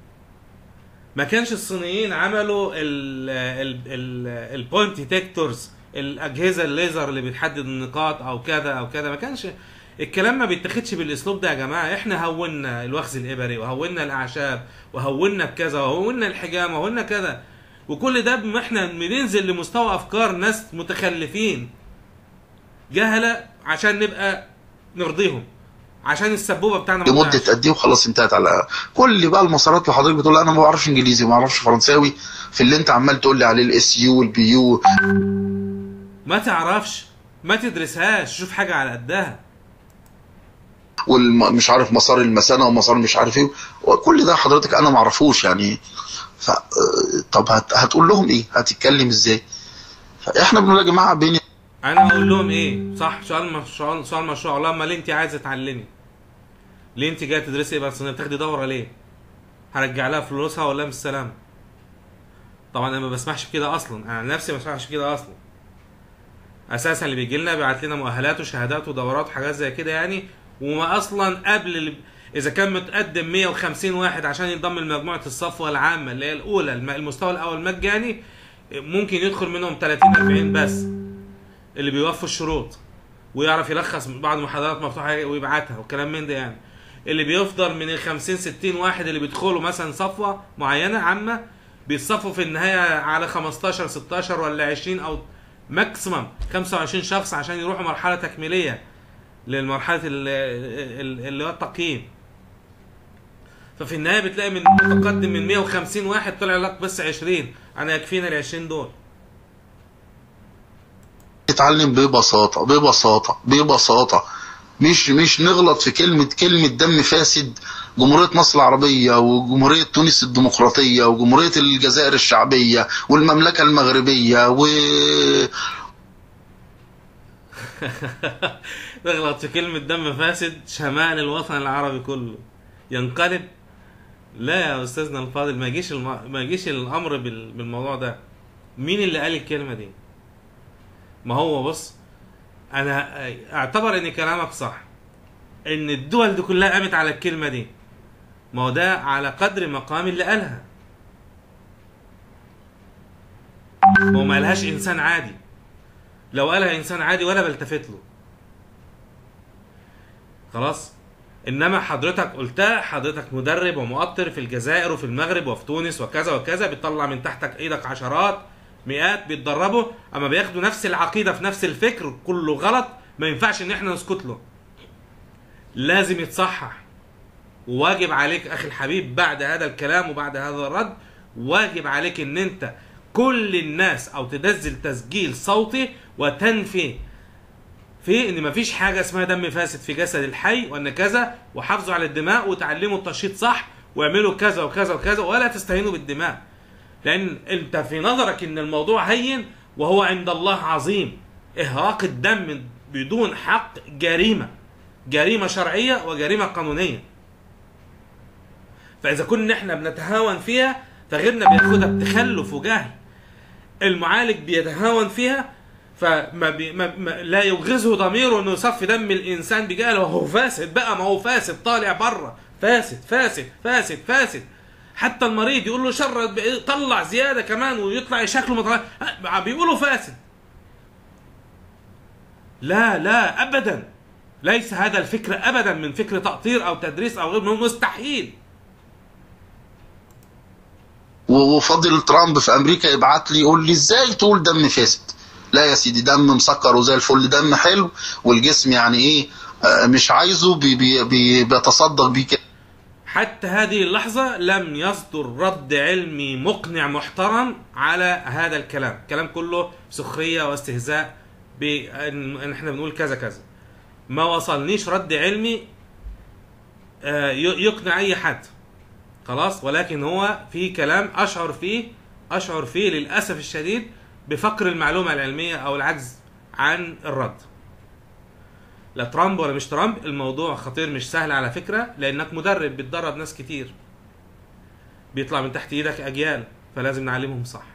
ما كانش الصينيين عملوا ال ال ال البوينت ديتكتورز الاجهزه الليزر اللي بتحدد النقاط او كذا او كذا ما كانش الكلام ما بيتاخدش بالاسلوب ده يا جماعه احنا هونا الوخز الابري وهونا الاعشاب وهونا بكذا وهونا الحجامه وهونا كذا وكل ده بم- احنا بننزل لمستوى افكار ناس متخلفين جهله عشان نبقى نرضيهم عشان السبوبه بتاعنا ما لمده تضيعش. قد ايه وخلاص انتهت على كل بقى المسارات اللي حضرتك بتقول انا ما بعرفش انجليزي ما بعرفش فرنساوي في اللي انت عمال تقول لي عليه الاس يو والبي يو ما تعرفش ما تدرسهاش شوف حاجه على قدها والمش عارف مسار المثانه ومسار مش عارف ايه وكل ده حضرتك انا ما اعرفوش يعني ف... طب هت... هتقول لهم ايه هتتكلم ازاي فاحنا بنقول يا جماعه بين انا اقول لهم ايه صح سؤال مشروع سؤال مشروع الله امال انت عايزه تعلمي ليه انت جايه تدرسي ايه بس بتاخدي دوره ليه هرجع لها فلوسها ولا بالسلامه طبعا انا ما بسمحش بكده اصلا انا عن نفسي ما بسمحش بكده اصلا اساسا اللي بيجي لنا بيبعت لنا مؤهلات وشهادات ودورات وحاجات زي كده يعني وما اصلا قبل اللي اذا كان متقدم 150 واحد عشان ينضم لمجموعه الصفوه العامه اللي هي الاولى الم- المستوى الاول مجاني ممكن يدخل منهم 30 40 بس اللي بيوفوا الشروط ويعرف يلخص بعض المحاضرات مفتوحه ويبعتها وكلام من ده يعني اللي بيفضل من ال 50 60 واحد اللي بيدخلوا مثلا صفوه معينه عامه بيتصفوا في النهايه على 15 16 ولا 20 او ماكسيمم 25 شخص عشان يروحوا مرحله تكميليه للمرحله ال- ال- اللي هو التقييم ففي النهايه بتلاقي من متقدم من 150 واحد طلع لك بس 20 انا يكفينا ال 20 دول نتعلم ببساطه ببساطه ببساطه مش مش نغلط في كلمه كلمه دم فاسد جمهوريه مصر العربيه وجمهوريه تونس الديمقراطيه وجمهوريه الجزائر الشعبيه والمملكه المغربيه و تغلط في كلمة دم فاسد شمال الوطن العربي كله ينقلب لا يا استاذنا الفاضل ما يجيش الم... ما يجيش الامر بال... بالموضوع ده مين اللي قال الكلمة دي ما هو بص انا اعتبر ان كلامك صح ان الدول دي كلها قامت على الكلمة دي ما هو ده على قدر مقام اللي قالها ما هو ما قالهاش انسان عادي لو قالها انسان عادي ولا بلتفت له خلاص انما حضرتك قلتها حضرتك مدرب ومؤطر في الجزائر وفي المغرب وفي تونس وكذا وكذا بيطلع من تحتك ايدك عشرات مئات بيتدربوا اما بياخدوا نفس العقيده في نفس الفكر كله غلط ما ينفعش ان احنا نسكت له لازم يتصحح وواجب عليك اخي الحبيب بعد هذا الكلام وبعد هذا الرد واجب عليك ان انت كل الناس او تنزل تسجيل صوتي وتنفي في ان مفيش حاجه اسمها دم فاسد في جسد الحي وان كذا وحافظوا على الدماء وتعلموا التشييط صح واعملوا كذا وكذا وكذا ولا تستهينوا بالدماء لان انت في نظرك ان الموضوع هين وهو عند الله عظيم اهراق الدم بدون حق جريمه جريمه شرعيه وجريمه قانونيه فاذا كنا احنا بنتهاون فيها فغيرنا بياخدها بتخلف وجهل المعالج بيتهاون فيها فما بي ما ما لا يغزه ضميره انه يصفي دم الانسان بجهل وهو فاسد بقى ما هو فاسد طالع بره فاسد فاسد فاسد فاسد حتى المريض يقول له شرد طلع زياده كمان ويطلع شكله مطلع بيقولوا فاسد لا لا ابدا ليس هذا الفكر ابدا من فكر تأطير او تدريس او غيره مستحيل وفضل ترامب في امريكا يبعت لي يقول لي ازاي تقول دم فاسد لا يا سيدي دم مسكر وزي الفل دم حلو والجسم يعني ايه آه، مش عايزه بي بي بي بيتصدق بيه كده حتى هذه اللحظة لم يصدر رد علمي مقنع محترم على هذا الكلام كلام كله سخرية واستهزاء بأن إن احنا بنقول كذا كذا ما وصلنيش رد علمي آه، ي- يقنع اي حد خلاص ولكن هو في كلام اشعر فيه اشعر فيه للاسف الشديد بفقر المعلومه العلميه او العجز عن الرد لا ترامب ولا مش ترامب الموضوع خطير مش سهل على فكره لانك مدرب بتدرب ناس كتير بيطلع من تحت ايدك اجيال فلازم نعلمهم صح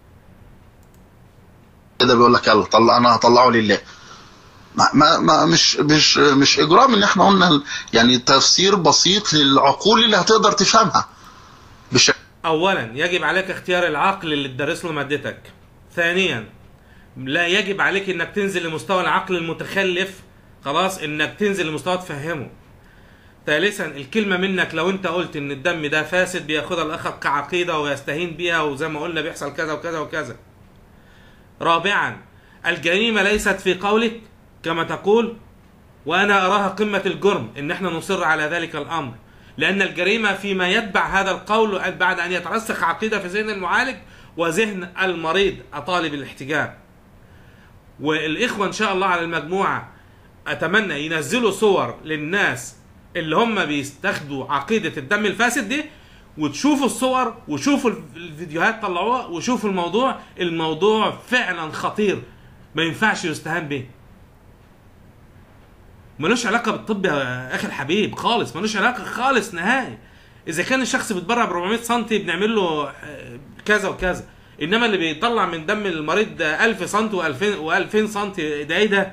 كده بيقول لك يلا طلع انا هطلعه لله ما, ما, ما مش مش مش اجرام ان احنا قلنا ال- يعني تفسير بسيط للعقول اللي هتقدر تفهمها بش... اولا يجب عليك اختيار العقل اللي تدرس له مادتك ثانيا لا يجب عليك انك تنزل لمستوى العقل المتخلف خلاص انك تنزل لمستوى تفهمه ثالثا الكلمة منك لو انت قلت ان الدم ده فاسد بياخدها الاخر كعقيدة ويستهين بيها وزي ما قلنا بيحصل كذا وكذا وكذا رابعا الجريمة ليست في قولك كما تقول وانا اراها قمة الجرم ان احنا نصر على ذلك الامر لان الجريمة فيما يتبع هذا القول بعد ان يترسخ عقيدة في ذهن المعالج وذهن المريض طالب الاحتجاب والاخوة ان شاء الله على المجموعة اتمنى ينزلوا صور للناس اللي هم بيستخدوا عقيدة الدم الفاسد دي وتشوفوا الصور وشوفوا الفيديوهات طلعوها وشوفوا الموضوع الموضوع فعلا خطير ما ينفعش يستهان به ملوش علاقه بالطب يا اخي الحبيب خالص ملوش علاقه خالص نهائي اذا كان الشخص بيتبرع ب 400 سم بنعمل له آه، كذا وكذا انما اللي بيطلع من دم المريض ده 1000 سم و2000 و2000 سم ده ايه ده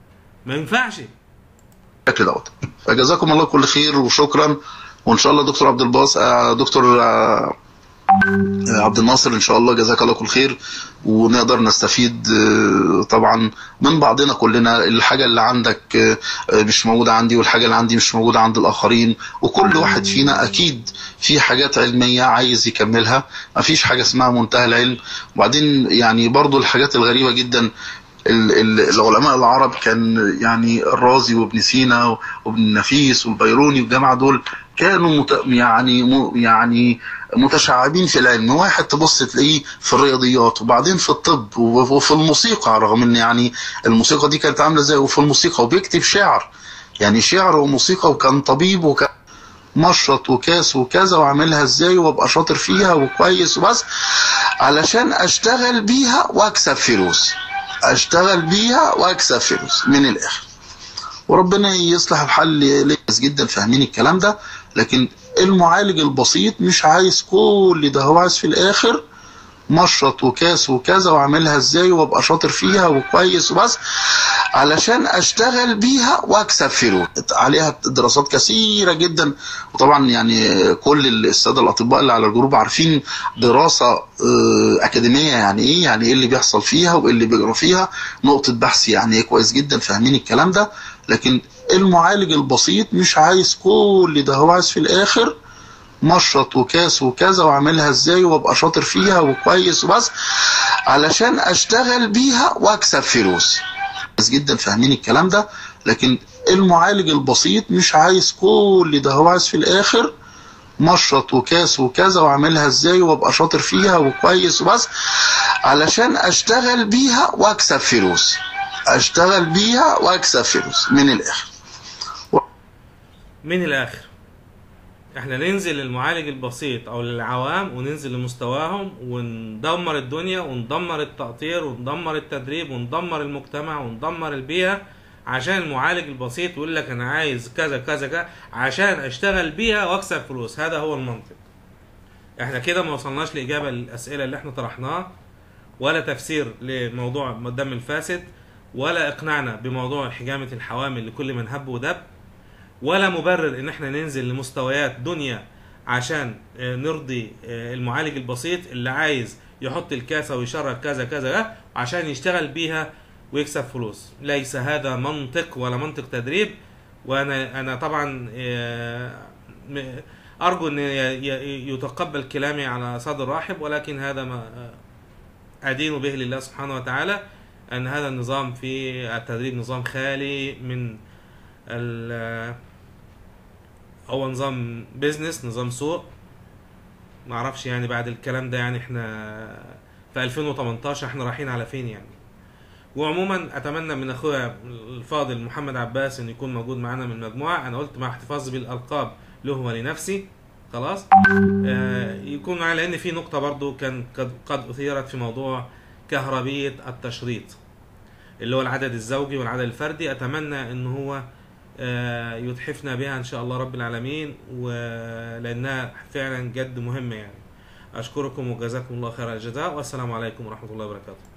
ما ينفعش بالشكل دوت فجزاكم الله كل خير وشكرا وان شاء الله دكتور عبد الباس آه، دكتور آه، آه، عبد الناصر ان شاء الله جزاك الله كل خير ونقدر نستفيد آه، طبعا من بعضنا كلنا الحاجه اللي عندك آه، آه، مش موجوده عندي والحاجه اللي عندي مش موجوده عند الاخرين وكل واحد فينا اكيد في حاجات علميه عايز يكملها مفيش حاجه اسمها منتهى العلم وبعدين يعني برضو الحاجات الغريبه جدا ال- ال- العلماء العرب كان يعني الرازي وابن سينا وابن النفيس والبيروني والجماعه دول كانوا مت يعني م يعني متشعبين في العلم واحد تبص تلاقيه في الرياضيات وبعدين في الطب وفي الموسيقى رغم ان يعني الموسيقى دي كانت عامله ازاي وفي الموسيقى وبيكتب شعر يعني شعر وموسيقى وكان طبيب وكان مشرط وكاس وكذا واعملها ازاي وابقى شاطر فيها وكويس وبس علشان اشتغل بيها واكسب فلوس اشتغل بيها واكسب فلوس من الاخر وربنا يصلح الحل ليس جدا فاهمين الكلام ده لكن المعالج البسيط مش عايز كل ده هو عايز في الاخر مشرط وكاس وكذا واعملها ازاي وابقى شاطر فيها وكويس وبس علشان اشتغل بيها واكسب فلوس عليها دراسات كثيره جدا وطبعا يعني كل الساده الاطباء اللي على الجروب عارفين دراسه آه، اكاديميه يعني ايه يعني ايه اللي بيحصل فيها وايه اللي بيجرى فيها نقطه بحث يعني ايه كويس جدا فاهمين الكلام ده لكن المعالج البسيط مش عايز كل ده هو عايز في الاخر مشرط وكاس وكذا واعملها ازاي وابقى شاطر فيها وكويس وبس علشان اشتغل بيها واكسب فلوس كويس جدا فاهمين الكلام ده لكن المعالج البسيط مش عايز كل ده هو عايز في الاخر مشرط وكاس وكذا واعملها ازاي وابقى شاطر فيها وكويس وبس علشان اشتغل بيها واكسب فلوس اشتغل بيها واكسب فلوس من الاخر من الاخر احنا ننزل للمعالج البسيط او للعوام وننزل لمستواهم وندمر الدنيا وندمر التقطير وندمر التدريب وندمر المجتمع وندمر البيئة عشان المعالج البسيط يقول لك انا عايز كذا كذا كذا عشان اشتغل بيها واكسب فلوس هذا هو المنطق احنا كده ما وصلناش لاجابه للاسئله اللي احنا طرحناها ولا تفسير لموضوع الدم الفاسد ولا اقنعنا بموضوع حجامه الحوامل لكل من هب ودب ولا مبرر ان احنا ننزل لمستويات دنيا عشان آه، نرضي آه، المعالج البسيط اللي عايز يحط الكاسه ويشرب كذا كذا عشان يشتغل بيها ويكسب فلوس ليس هذا منطق ولا منطق تدريب وانا انا طبعا آه، م- ارجو ان ي- ي- يتقبل كلامي على صدر رحب ولكن هذا ما ادين به لله سبحانه وتعالى ان هذا النظام في التدريب نظام خالي من ال هو نظام بيزنس نظام سوق ما اعرفش يعني بعد الكلام ده يعني احنا في 2018 احنا رايحين على فين يعني وعموما اتمنى من اخويا الفاضل محمد عباس ان يكون موجود معانا من المجموعه انا قلت مع احتفاظي بالالقاب له ولنفسي خلاص آه يكون معايا لان في نقطه برضو كان قد, قد اثيرت في موضوع كهربيه التشريط اللي هو العدد الزوجي والعدد الفردي اتمنى ان هو آه، يتحفنا بها ان شاء الله رب العالمين ولانها فعلا جد مهمه يعني اشكركم وجزاكم الله خير الجزاء والسلام عليكم ورحمه الله وبركاته